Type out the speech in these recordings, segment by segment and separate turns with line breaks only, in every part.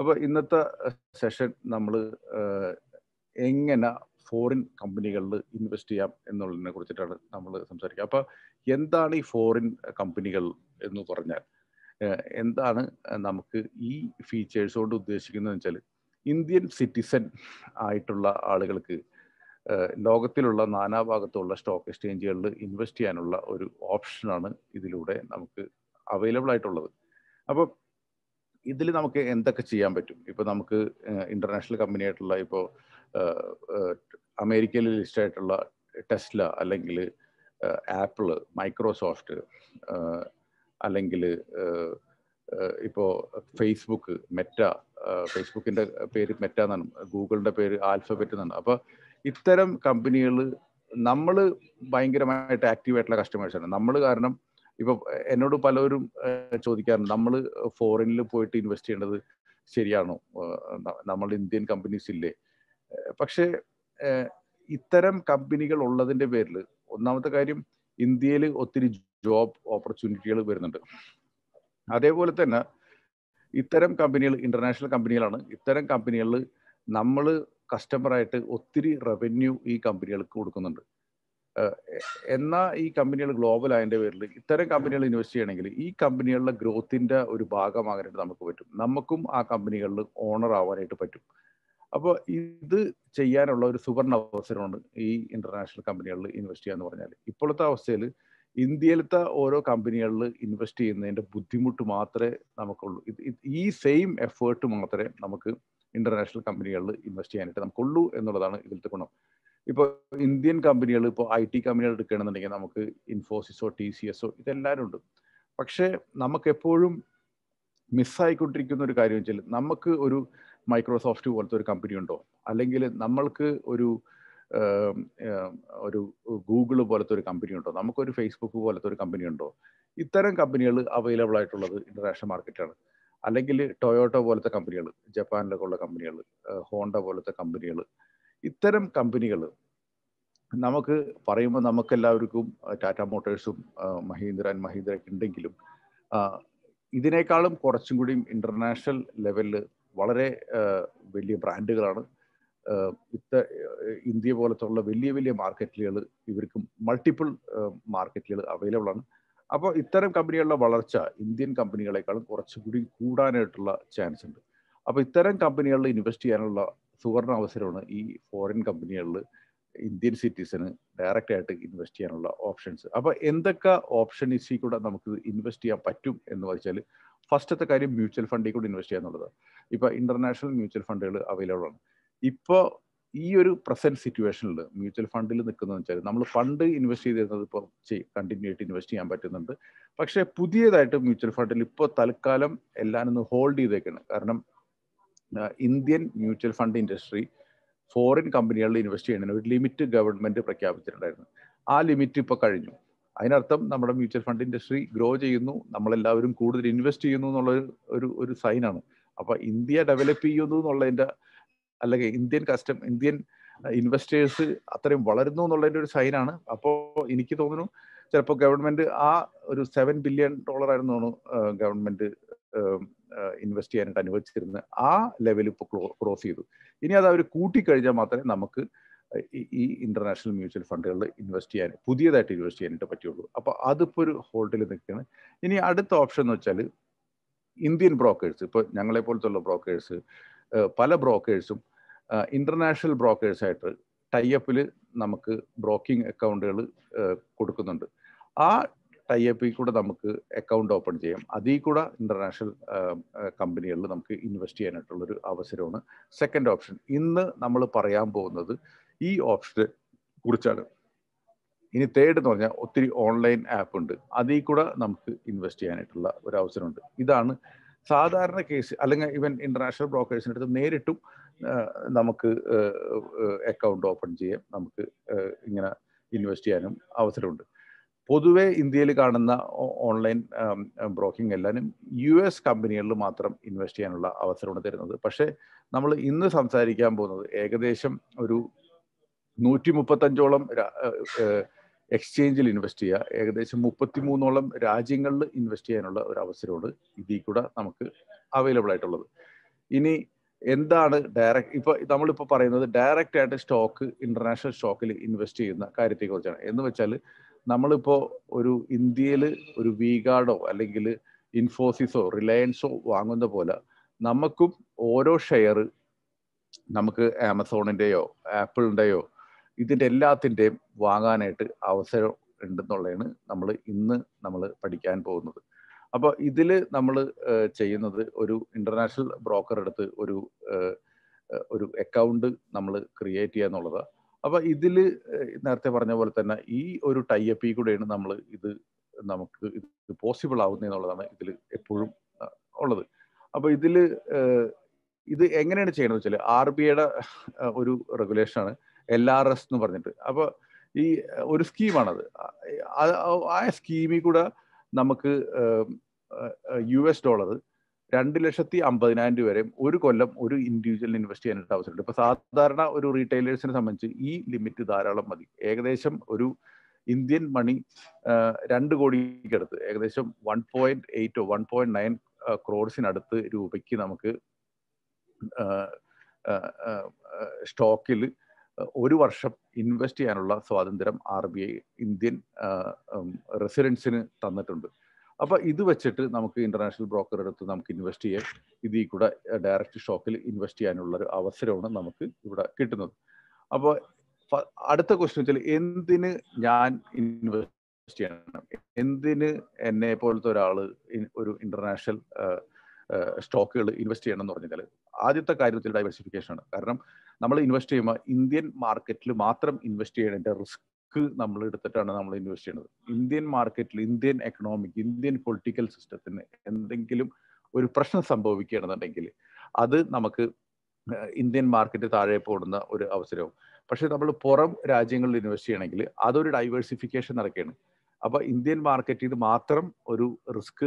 അപ്പോൾ ഇന്നത്തെ സെഷൻ നമ്മൾ എങ്ങനെ ഫോറിൻ കമ്പനികളിൽ ഇൻവെസ്റ്റ് ചെയ്യാം എന്നുള്ളതിനെ കുറിച്ചിട്ടാണ് നമ്മൾ സംസാരിക്കുക അപ്പോൾ എന്താണ് ഈ ഫോറിൻ കമ്പനികൾ എന്ന് പറഞ്ഞാൽ എന്താണ് നമുക്ക് ഈ ഫീച്ചേഴ്സ് കൊണ്ട് ഉദ്ദേശിക്കുന്നത് വെച്ചാൽ ഇന്ത്യൻ സിറ്റിസൺ ആയിട്ടുള്ള ആളുകൾക്ക് ലോകത്തിലുള്ള നാനാഭാഗത്തുള്ള സ്റ്റോക്ക് എക്സ്ചേഞ്ചുകളിൽ ഇൻവെസ്റ്റ് ചെയ്യാനുള്ള ഒരു ഓപ്ഷനാണ് ഇതിലൂടെ നമുക്ക് അവൈലബിൾ ആയിട്ടുള്ളത് അപ്പോൾ ഇതിൽ നമുക്ക് എന്തൊക്കെ ചെയ്യാൻ പറ്റും ഇപ്പോൾ നമുക്ക് ഇന്റർനാഷണൽ കമ്പനി ആയിട്ടുള്ള ഇപ്പോൾ അമേരിക്കയിൽ ലിസ്റ്റ് ആയിട്ടുള്ള ടെസ്ല അല്ലെങ്കിൽ ആപ്പിള് മൈക്രോസോഫ്റ്റ് അല്ലെങ്കിൽ ഇപ്പോൾ ഫേസ്ബുക്ക് മെറ്റ ഫേസ്ബുക്കിന്റെ പേര് മെറ്റ എന്നാണ് ഗൂഗിളിന്റെ പേര് ആൽഫബറ്റ് എന്നാണ് അപ്പോൾ ഇത്തരം കമ്പനികൾ നമ്മൾ ഭയങ്കരമായിട്ട് ആക്റ്റീവ് ആയിട്ടുള്ള കസ്റ്റമേഴ്സാണ് നമ്മൾ കാരണം ഇപ്പൊ എന്നോട് പലരും ചോദിക്കാറുണ്ട് നമ്മൾ ഫോറിനിൽ പോയിട്ട് ഇൻവെസ്റ്റ് ചെയ്യേണ്ടത് ശരിയാണോ നമ്മൾ ഇന്ത്യൻ കമ്പനീസ് ഇല്ലേ പക്ഷേ ഇത്തരം കമ്പനികൾ ഉള്ളതിന്റെ പേരിൽ ഒന്നാമത്തെ കാര്യം ഇന്ത്യയിൽ ഒത്തിരി ജോബ് ഓപ്പർച്യൂണിറ്റികൾ വരുന്നുണ്ട് അതേപോലെ തന്നെ ഇത്തരം കമ്പനികൾ ഇന്റർനാഷണൽ കമ്പനികളാണ് ഇത്തരം കമ്പനികളിൽ നമ്മൾ കസ്റ്റമറായിട്ട് ഒത്തിരി റവന്യൂ ഈ കമ്പനികൾക്ക് കൊടുക്കുന്നുണ്ട് എന്നാൽ ഈ കമ്പനികൾ ഗ്ലോബൽ ആയതിൻ്റെ പേരിൽ ഇത്തരം കമ്പനികൾ ഇൻവെസ്റ്റ് ചെയ്യണമെങ്കിൽ ഈ കമ്പനികളുടെ ഗ്രോത്തിൻ്റെ ഒരു ഭാഗമാകാനായിട്ട് നമുക്ക് പറ്റും നമുക്കും ആ കമ്പനികളിൽ ഓണർ ആവാനായിട്ട് പറ്റും അപ്പോൾ ഇത് ചെയ്യാനുള്ള ഒരു സുവർണ അവസരമാണ് ഈ ഇന്റർനാഷണൽ കമ്പനികളിൽ ഇൻവെസ്റ്റ് ചെയ്യാന്ന് പറഞ്ഞാൽ ഇപ്പോഴത്തെ അവസ്ഥയിൽ ഇന്ത്യയിലത്തെ ഓരോ കമ്പനികളിൽ ഇൻവെസ്റ്റ് ചെയ്യുന്നതിൻ്റെ ബുദ്ധിമുട്ട് മാത്രമേ നമുക്കുള്ളൂ ഇത് ഈ സെയിം എഫേർട്ട് മാത്രമേ നമുക്ക് ഇന്റർനാഷണൽ കമ്പനികളിൽ ഇൻവെസ്റ്റ് ചെയ്യാനായിട്ട് നമുക്കുള്ളൂ എന്നുള്ളതാണ് ഇതിലത്തെ ഗുണം ഇപ്പോൾ ഇന്ത്യൻ കമ്പനികൾ ഇപ്പോൾ ഐ ടി കമ്പനികൾ എടുക്കുകയാണെന്നുണ്ടെങ്കിൽ നമുക്ക് ഇൻഫോസിസോ ടി സി എസോ ഇതെല്ലാവരും ഉണ്ട് പക്ഷേ നമുക്ക് എപ്പോഴും മിസ്സായിക്കൊണ്ടിരിക്കുന്ന ഒരു കാര്യം വെച്ചാൽ നമുക്ക് ഒരു മൈക്രോസോഫ്റ്റ് പോലത്തെ ഒരു കമ്പനി ഉണ്ടോ അല്ലെങ്കിൽ നമ്മൾക്ക് ഒരു ഒരു ഗൂഗിൾ പോലത്തെ ഒരു കമ്പനി ഉണ്ടോ നമുക്കൊരു ഫേസ്ബുക്ക് പോലത്തെ ഒരു കമ്പനി ഉണ്ടോ ഇത്തരം കമ്പനികൾ അവൈലബിൾ ആയിട്ടുള്ളത് ഇന്റർനാഷണൽ മാർക്കറ്റാണ് അല്ലെങ്കിൽ ടൊയോട്ടോ പോലത്തെ കമ്പനികൾ ജപ്പാനിലൊക്കെ ഉള്ള കമ്പനികൾ ഹോണ്ട പോലത്തെ കമ്പനികൾ ഇത്തരം കമ്പനികൾ നമുക്ക് പറയുമ്പോൾ നമുക്കെല്ലാവർക്കും ടാറ്റ മോട്ടോഴ്സും മഹീന്ദ്ര ആൻഡ് മഹീന്ദ്ര ഉണ്ടെങ്കിലും ഇതിനേക്കാളും കുറച്ചും കൂടി ഇന്റർനാഷണൽ ലെവലിൽ വളരെ വലിയ ബ്രാൻഡുകളാണ് ഇത്ത ഇന്ത്യ പോലത്തെ ഉള്ള വലിയ വലിയ മാർക്കറ്റുകൾ ഇവർക്ക് മൾട്ടിപ്പിൾ മാർക്കറ്റുകൾ അവൈലബിൾ ആണ് അപ്പോൾ ഇത്തരം കമ്പനികളുടെ വളർച്ച ഇന്ത്യൻ കമ്പനികളെക്കാളും കുറച്ചുകൂടി കൂടാനായിട്ടുള്ള ചാൻസ് ഉണ്ട് അപ്പോൾ ഇത്തരം കമ്പനികളിൽ ഇൻവെസ്റ്റ് ചെയ്യാനുള്ള സുവർണ അവസരമാണ് ഈ ഫോറിൻ കമ്പനികളിൽ ഇന്ത്യൻ സിറ്റിസന് ഡയറക്റ്റ് ആയിട്ട് ഇൻവെസ്റ്റ് ചെയ്യാനുള്ള ഓപ്ഷൻസ് അപ്പോൾ എന്തൊക്കെ ഓപ്ഷൻസിൽ കൂടെ നമുക്ക് ഇൻവെസ്റ്റ് ചെയ്യാൻ പറ്റും എന്ന് വെച്ചാൽ ഫസ്റ്റത്തെ കാര്യം മ്യൂച്വൽ ഫണ്ടിൽ കൂടെ ഇൻവെസ്റ്റ് ചെയ്യാന്നുള്ളത് ഇപ്പോൾ ഇന്റർനാഷണൽ മ്യൂച്വൽ ഫണ്ടുകൾ അവൈലബിൾ ആണ് ഇപ്പോൾ ഈ ഒരു പ്രസന്റ് സിറ്റുവേഷനിൽ മ്യൂച്വൽ ഫണ്ടിൽ നിൽക്കുന്നതെന്ന് വെച്ചാൽ നമ്മൾ ഫണ്ട് ഇൻവെസ്റ്റ് ചെയ്തിരുന്നത് ഇപ്പോൾ കണ്ടിന്യൂ ആയിട്ട് ഇൻവെസ്റ്റ് ചെയ്യാൻ പറ്റുന്നുണ്ട് പക്ഷേ പുതിയതായിട്ട് മ്യൂച്വൽ ഫണ്ടിൽ ഇപ്പോൾ തൽക്കാലം എല്ലാം ഒന്ന് ഹോൾഡ് ചെയ്തേക്കാണ് കാരണം Indian mutual fund industry foreign കമ്പനികളിൽ ഇൻവെസ്റ്റ് ചെയ്യുന്നതിന് ഒരു ലിമിറ്റ് ഗവൺമെന്റ് പ്രഖ്യാപിച്ചിട്ടുണ്ടായിരുന്നു ആ ലിമിറ്റ് ഇപ്പോൾ കഴിഞ്ഞു അതിനർത്ഥം നമ്മുടെ മ്യൂച്വൽ ഫണ്ട് ഇൻഡസ്ട്രി ഗ്രോ ചെയ്യുന്നു നമ്മളെല്ലാവരും കൂടുതൽ ഇൻവെസ്റ്റ് ചെയ്യുന്നു എന്നുള്ള ഒരു ഒരു സൈനാണ് അപ്പൊ ഇന്ത്യ ഡെവലപ്പ് ചെയ്യുന്നു എന്നുള്ളതിന്റെ അല്ലെങ്കിൽ ഇന്ത്യൻ കസ്റ്റം ഇന്ത്യൻ ഇൻവെസ്റ്റേഴ്സ് അത്രയും വളരുന്നു എന്നുള്ളതിന്റെ ഒരു സൈനാണ് അപ്പോൾ എനിക്ക് തോന്നുന്നു ചിലപ്പോൾ ഗവൺമെന്റ് ആ ഒരു സെവൻ ബില്യൺ ഡോളർ ആയിരുന്നു ഗവൺമെന്റ് ഇൻവെസ്റ്റ് ചെയ്യാനായിട്ട് അനുവദിച്ചിരുന്നത് ആ ലെവൽ ഇപ്പോൾ ക്രോസ് ചെയ്തു ഇനി അത് അവർ കൂട്ടിക്കഴിഞ്ഞാൽ മാത്രമേ നമുക്ക് ഈ ഇന്റർനാഷണൽ മ്യൂച്വൽ ഫണ്ടുകളിൽ ഇൻവെസ്റ്റ് ചെയ്യാൻ പുതിയതായിട്ട് ഇൻവെസ്റ്റ് ചെയ്യാനായിട്ട് പറ്റുള്ളൂ അപ്പോൾ അതിപ്പോൾ ഒരു ഹോൾഡിൽ നിൽക്കുകയാണ് ഇനി അടുത്ത ഓപ്ഷൻ എന്ന് വെച്ചാൽ ഇന്ത്യൻ ബ്രോക്കേഴ്സ് ഇപ്പോൾ ഞങ്ങളെ പോലത്തുള്ള ബ്രോക്കേഴ്സ് പല ബ്രോക്കേഴ്സും ഇന്റർനാഷണൽ ബ്രോക്കേഴ്സായിട്ട് ടൈഅപ്പിൽ നമുക്ക് ബ്രോക്കിംഗ് അക്കൗണ്ടുകൾ കൊടുക്കുന്നുണ്ട് ആ ടൈഅപ്പിൽ കൂടെ നമുക്ക് അക്കൗണ്ട് ഓപ്പൺ ചെയ്യാം അതിൽ കൂടെ ഇന്റർനാഷണൽ കമ്പനികളിൽ നമുക്ക് ഇൻവെസ്റ്റ് ചെയ്യാനായിട്ടുള്ളൊരു അവസരമാണ് സെക്കൻഡ് ഓപ്ഷൻ ഇന്ന് നമ്മൾ പറയാൻ പോകുന്നത് ഈ ഓപ്ഷനെ കുറിച്ചാണ് ഇനി തേർഡ് എന്ന് പറഞ്ഞാൽ ഒത്തിരി ഓൺലൈൻ ആപ്പ് ഉണ്ട് അതിൽ കൂടെ നമുക്ക് ഇൻവെസ്റ്റ് ചെയ്യാനായിട്ടുള്ള ഒരു അവസരമുണ്ട് ഇതാണ് സാധാരണ കേസ് അല്ലെങ്കിൽ ഇവൻ ഇന്റർനാഷണൽ ബ്രോക്കേഴ്സിൻ്റെ അടുത്ത് നേരിട്ടും നമുക്ക് അക്കൗണ്ട് ഓപ്പൺ ചെയ്യാം നമുക്ക് ഇങ്ങനെ ഇൻവെസ്റ്റ് ചെയ്യാനും അവസരമുണ്ട് പൊതുവെ ഇന്ത്യയിൽ കാണുന്ന ഓൺലൈൻ ബ്രോക്കിംഗ് എല്ലാവരും യു എസ് കമ്പനികളിൽ മാത്രം ഇൻവെസ്റ്റ് ചെയ്യാനുള്ള അവസരമാണ് തരുന്നത് പക്ഷേ നമ്മൾ ഇന്ന് സംസാരിക്കാൻ പോകുന്നത് ഏകദേശം ഒരു നൂറ്റി മുപ്പത്തഞ്ചോളം എക്സ്ചേഞ്ചിൽ ഇൻവെസ്റ്റ് ചെയ്യുക ഏകദേശം മുപ്പത്തിമൂന്നോളം രാജ്യങ്ങളിൽ ഇൻവെസ്റ്റ് ചെയ്യാനുള്ള ഒരു അവസരമാണ് ഇതിൽ കൂടെ നമുക്ക് അവൈലബിൾ ആയിട്ടുള്ളത് ഇനി എന്താണ് ഡയറക്റ്റ് ഇപ്പൊ നമ്മളിപ്പോ പറയുന്നത് ഡയറക്റ്റ് ആയിട്ട് സ്റ്റോക്ക് ഇന്റർനാഷണൽ സ്റ്റോക്കിൽ ഇൻവെസ്റ്റ് ചെയ്യുന്ന കാര്യത്തെ കുറിച്ചാണ് എന്ന് വെച്ചാൽ നമ്മളിപ്പോ ഒരു ഇന്ത്യയിൽ ഒരു വീഗാർഡോ അല്ലെങ്കിൽ ഇൻഫോസിസോ റിലയൻസോ വാങ്ങുന്ന പോലെ നമുക്കും ഓരോ ഷെയർ നമുക്ക് ആമസോണിന്റെയോ ആപ്പിളിന്റെയോ ഇതിന്റെ എല്ലാത്തിൻ്റെയും വാങ്ങാനായിട്ട് അവസരം ഉണ്ടെന്നുള്ളതാണ് നമ്മൾ ഇന്ന് നമ്മൾ പഠിക്കാൻ പോകുന്നത് അപ്പോൾ ഇതിൽ നമ്മൾ ചെയ്യുന്നത് ഒരു ഇന്റർനാഷണൽ ബ്രോക്കർ എടുത്ത് ഒരു ഒരു അക്കൗണ്ട് നമ്മൾ ക്രിയേറ്റ് ചെയ്യുക എന്നുള്ളതാണ് അപ്പൊ ഇതിൽ നേരത്തെ പറഞ്ഞ പോലെ തന്നെ ഈ ഒരു ടൈഅപ്പിൽ കൂടെയാണ് നമ്മൾ ഇത് നമുക്ക് ഇത് പോസിബിൾ ആവുന്നത് എന്നുള്ളതാണ് ഇതിൽ എപ്പോഴും ഉള്ളത് അപ്പൊ ഇതിൽ ഇത് എങ്ങനെയാണ് ചെയ്യണമെന്ന് വെച്ചാൽ ആർ ബി ഐയുടെ ഒരു റെഗുലേഷൻ ആണ് എൽ ആർ എസ് എന്ന് പറഞ്ഞിട്ട് അപ്പോൾ ഈ ഒരു സ്കീമാണത് ആ സ്കീമിൽ കൂടെ നമുക്ക് യു എസ് ഡോളർ രണ്ട് ലക്ഷത്തി അമ്പതിനായിരം രൂപ വരെ ഒരു കൊല്ലം ഒരു ഇൻഡിവിജ്വലിന് ഇൻവെസ്റ്റ് ചെയ്യാനായിട്ട് അവസരമുണ്ട് ഇപ്പൊ സാധാരണ ഒരു റീറ്റെയിലേഴ്സിനെ സംബന്ധിച്ച് ഈ ലിമിറ്റ് ധാരാളം മതി ഏകദേശം ഒരു ഇന്ത്യൻ മണി രണ്ട് കോടിക്കടുത്ത് ഏകദേശം വൺ പോയിന്റ് എയ്റ്റോ വൺ പോയിന്റ് നയൻ ക്രോഡ്സിനടുത്ത് രൂപയ്ക്ക് നമുക്ക് സ്റ്റോക്കിൽ ഒരു വർഷം ഇൻവെസ്റ്റ് ചെയ്യാനുള്ള സ്വാതന്ത്ര്യം ആർ ബി ഐ ഇന്ത്യൻ റെസിഡൻസിന് തന്നിട്ടുണ്ട് അപ്പൊ ഇത് വെച്ചിട്ട് നമുക്ക് ഇന്റർനാഷണൽ ബ്രോക്കർ എടുത്ത് നമുക്ക് ഇൻവെസ്റ്റ് ചെയ്യാൻ ഇതിൽ കൂടെ ഡയറക്റ്റ് സ്റ്റോക്കിൽ ഇൻവെസ്റ്റ് ചെയ്യാനുള്ള ഒരു അവസരമാണ് നമുക്ക് ഇവിടെ കിട്ടുന്നത് അപ്പോൾ അടുത്ത ക്വസ്റ്റ്യൻ വെച്ചാൽ എന്തിന് ഞാൻ ഇൻവെസ്റ്റ് ചെയ്യണം എന്തിന് എന്നെ പോലത്തെ ഒരാൾ ഒരു ഇന്റർനാഷണൽ സ്റ്റോക്കുകൾ ഇൻവെസ്റ്റ് ചെയ്യണം എന്ന് പറഞ്ഞാൽ ആദ്യത്തെ കാര്യത്തിൽ ഡൈവേഴ്സിഫിക്കേഷൻ ആണ് കാരണം നമ്മൾ ഇൻവെസ്റ്റ് ചെയ്യുമ്പോൾ ഇന്ത്യൻ മാർക്കറ്റിൽ മാത്രം ഇൻവെസ്റ്റ് ചെയ്യണതിന്റെ റിസ്ക് നമ്മൾ എടുത്തിട്ടാണ് നമ്മൾ ഇൻവെസ്റ്റ് ചെയ്യുന്നത് ഇന്ത്യൻ മാർക്കറ്റിൽ ഇന്ത്യൻ എക്കണോമിക് ഇന്ത്യൻ പൊളിറ്റിക്കൽ സിസ്റ്റത്തിന് എന്തെങ്കിലും ഒരു പ്രശ്നം സംഭവിക്കുകയാണെന്നുണ്ടെങ്കിൽ അത് നമുക്ക് ഇന്ത്യൻ മാർക്കറ്റ് താഴെ പോടുന്ന ഒരു അവസരവും പക്ഷെ നമ്മൾ പുറം രാജ്യങ്ങളിൽ ഇൻവെസ്റ്റ് ചെയ്യണമെങ്കിൽ അതൊരു ഡൈവേഴ്സിഫിക്കേഷൻ നടക്കുകയാണ് അപ്പൊ ഇന്ത്യൻ മാർക്കറ്റിൽ മാത്രം ഒരു റിസ്ക്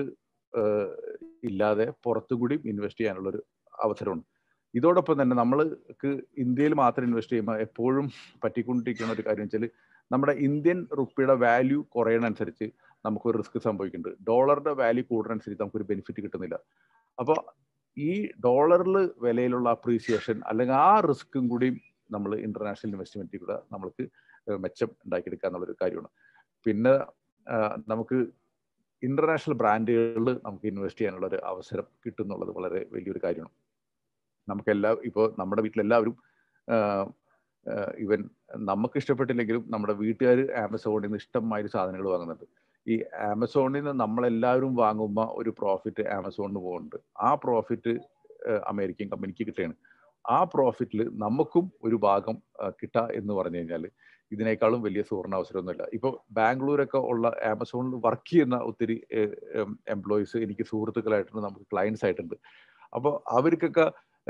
ഇല്ലാതെ പുറത്തുകൂടി ഇൻവെസ്റ്റ് ചെയ്യാനുള്ള ഒരു അവസരമുണ്ട് ഇതോടൊപ്പം തന്നെ നമ്മൾക്ക് ഇന്ത്യയിൽ മാത്രം ഇൻവെസ്റ്റ് ചെയ്യുമ്പോൾ എപ്പോഴും പറ്റിക്കൊണ്ടിരിക്കുന്ന ഒരു കാര്യം വെച്ചാൽ നമ്മുടെ ഇന്ത്യൻ റുപ്പിയുടെ വാല്യൂ കുറയണനുസരിച്ച് നമുക്കൊരു റിസ്ക് സംഭവിക്കുന്നുണ്ട് ഡോളറിന്റെ വാല്യൂ കൂടുന്നതനുസരിച്ച് നമുക്കൊരു ബെനിഫിറ്റ് കിട്ടുന്നില്ല അപ്പോൾ ഈ ഡോളറിൽ വിലയിലുള്ള അപ്രീസിയേഷൻ അല്ലെങ്കിൽ ആ റിസ്ക്കും കൂടി നമ്മൾ ഇന്റർനാഷണൽ ഇൻവെസ്റ്റ്മെന്റിൽ കൂടെ നമ്മൾക്ക് മെച്ചം ഉണ്ടാക്കിയെടുക്കുക എന്നുള്ളൊരു കാര്യമാണ് പിന്നെ നമുക്ക് ഇന്റർനാഷണൽ ബ്രാൻഡുകളിൽ നമുക്ക് ഇൻവെസ്റ്റ് ചെയ്യാനുള്ള ഒരു അവസരം കിട്ടുന്നുള്ളത് വളരെ വലിയൊരു കാര്യമാണ് നമുക്കെല്ലാ ഇപ്പോൾ നമ്മുടെ വീട്ടിലെല്ലാവരും ഇവൻ നമുക്ക് ഇഷ്ടപ്പെട്ടില്ലെങ്കിലും നമ്മുടെ വീട്ടുകാർ ആമസോണിൽ നിന്ന് ഇഷ്ടമായ സാധനങ്ങൾ വാങ്ങുന്നുണ്ട് ഈ ആമസോണിൽ നിന്ന് നമ്മളെല്ലാവരും വാങ്ങുമ്പോൾ ഒരു പ്രോഫിറ്റ് ആമസോണിന് പോകുന്നുണ്ട് ആ പ്രോഫിറ്റ് അമേരിക്കൻ കമ്പനിക്ക് കിട്ടുകയാണ് ആ പ്രോഫിറ്റിൽ നമുക്കും ഒരു ഭാഗം കിട്ടുക എന്ന് പറഞ്ഞു കഴിഞ്ഞാൽ ഇതിനേക്കാളും വലിയ സുവർണ അവസരമൊന്നുമില്ല ഇപ്പോൾ ബാംഗ്ലൂരൊക്കെ ഉള്ള ആമസോണിൽ വർക്ക് ചെയ്യുന്ന ഒത്തിരി എംപ്ലോയീസ് എനിക്ക് സുഹൃത്തുക്കളായിട്ടുണ്ട് നമുക്ക് ക്ലയൻസ് ആയിട്ടുണ്ട് അപ്പോൾ അവർക്കൊക്കെ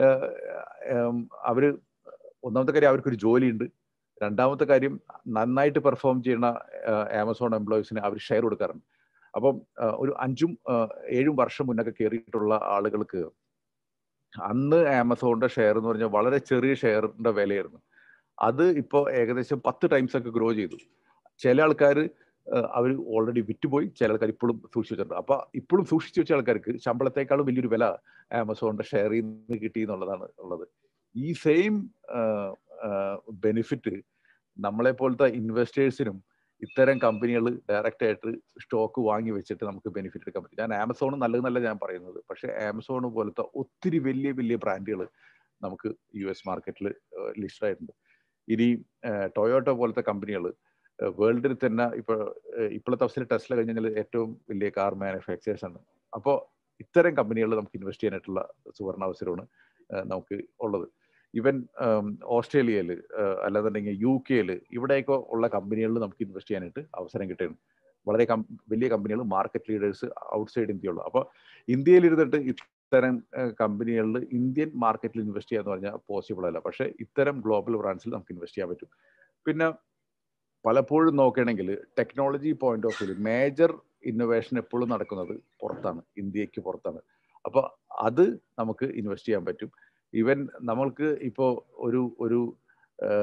അവർ ഒന്നാമത്തെ കാര്യം അവർക്കൊരു ജോലിയുണ്ട് രണ്ടാമത്തെ കാര്യം നന്നായിട്ട് പെർഫോം ചെയ്യുന്ന ആമസോൺ എംപ്ലോയീസിന് അവർ ഷെയർ കൊടുക്കാറുണ്ട് അപ്പം ഒരു അഞ്ചും ഏഴും വർഷം മുന്നൊക്കെ കയറിയിട്ടുള്ള ആളുകൾക്ക് അന്ന് ആമസോണിന്റെ ഷെയർ എന്ന് പറഞ്ഞാൽ വളരെ ചെറിയ ഷെയറിന്റെ വിലയായിരുന്നു അത് ഇപ്പോൾ ഏകദേശം പത്ത് ടൈംസ് ഒക്കെ ഗ്രോ ചെയ്തു ചില ആൾക്കാർ അവർ ഓൾറെഡി വിറ്റുപോയി ചില ആൾക്കാർ ഇപ്പോഴും സൂക്ഷിച്ചു വെച്ചിട്ടുണ്ട് അപ്പൊ ഇപ്പോഴും സൂക്ഷിച്ചു വെച്ച ആൾക്കാർക്ക് ശമ്പളത്തെക്കാളും വലിയൊരു വില ആമസോണിന്റെ ഷെയറിൽ നിന്ന് കിട്ടി എന്നുള്ളതാണ് ഉള്ളത് ഈ സെയിം ബെനിഫിറ്റ് നമ്മളെ പോലത്തെ ഇൻവെസ്റ്റേഴ്സിനും ഇത്തരം കമ്പനികൾ ഡയറക്റ്റ് ആയിട്ട് സ്റ്റോക്ക് വാങ്ങി വെച്ചിട്ട് നമുക്ക് ബെനിഫിറ്റ് എടുക്കാൻ പറ്റും ഞാൻ ആമസോൺ നല്ലതെന്നല്ല ഞാൻ പറയുന്നത് പക്ഷെ ആമസോൺ പോലത്തെ ഒത്തിരി വലിയ വലിയ ബ്രാൻഡുകൾ നമുക്ക് യു എസ് മാർക്കറ്റിൽ ലിസ്റ്റ് ആയിട്ടുണ്ട് ഇനി ടൊയോട്ടോ പോലത്തെ കമ്പനികൾ വേൾഡിൽ തന്നെ ഇപ്പോൾ ഇപ്പോഴത്തെ അവസരം ടെസ്ല കഴിഞ്ഞാൽ ഏറ്റവും വലിയ കാർ മാനുഫാക്ചേഴ്സ് ആണ് അപ്പോൾ ഇത്തരം കമ്പനികൾ നമുക്ക് ഇൻവെസ്റ്റ് ചെയ്യാനായിട്ടുള്ള സുവർണ അവസരമാണ് നമുക്ക് ഉള്ളത് ഈവൻ ഓസ്ട്രേലിയയിൽ അല്ലാന്നുണ്ടെങ്കിൽ യു കെയിൽ ഇവിടെയൊക്കെ ഉള്ള കമ്പനികളിൽ നമുക്ക് ഇൻവെസ്റ്റ് ചെയ്യാനായിട്ട് അവസരം കിട്ടുകയാണ് വളരെ വലിയ കമ്പനികൾ മാർക്കറ്റ് ലീഡേഴ്സ് ഔട്ട്സൈഡ് ഇന്ത്യയുള്ള അപ്പോൾ ഇന്ത്യയിൽ ഇരുന്നിട്ട് ഇത്തരം കമ്പനികളിൽ ഇന്ത്യൻ മാർക്കറ്റിൽ ഇൻവെസ്റ്റ് ചെയ്യാന്ന് പറഞ്ഞാൽ പോസിബിൾ അല്ല പക്ഷേ ഇത്തരം ഗ്ലോബൽ ബ്രാൻഡ്സിൽ നമുക്ക് ഇൻവെസ്റ്റ് ചെയ്യാൻ പറ്റും പിന്നെ പലപ്പോഴും നോക്കുകയാണെങ്കിൽ technology point of view major innovation എപ്പോഴും നടക്കുന്നത് പുറത്താണ് ഇന്ത്യക്ക് പുറത്താണ് അപ്പോൾ അത് നമുക്ക് ഇൻവെസ്റ്റ് ചെയ്യാൻ പറ്റും ഈവൻ നമ്മൾക്ക് ഇപ്പോൾ ഒരു ഒരു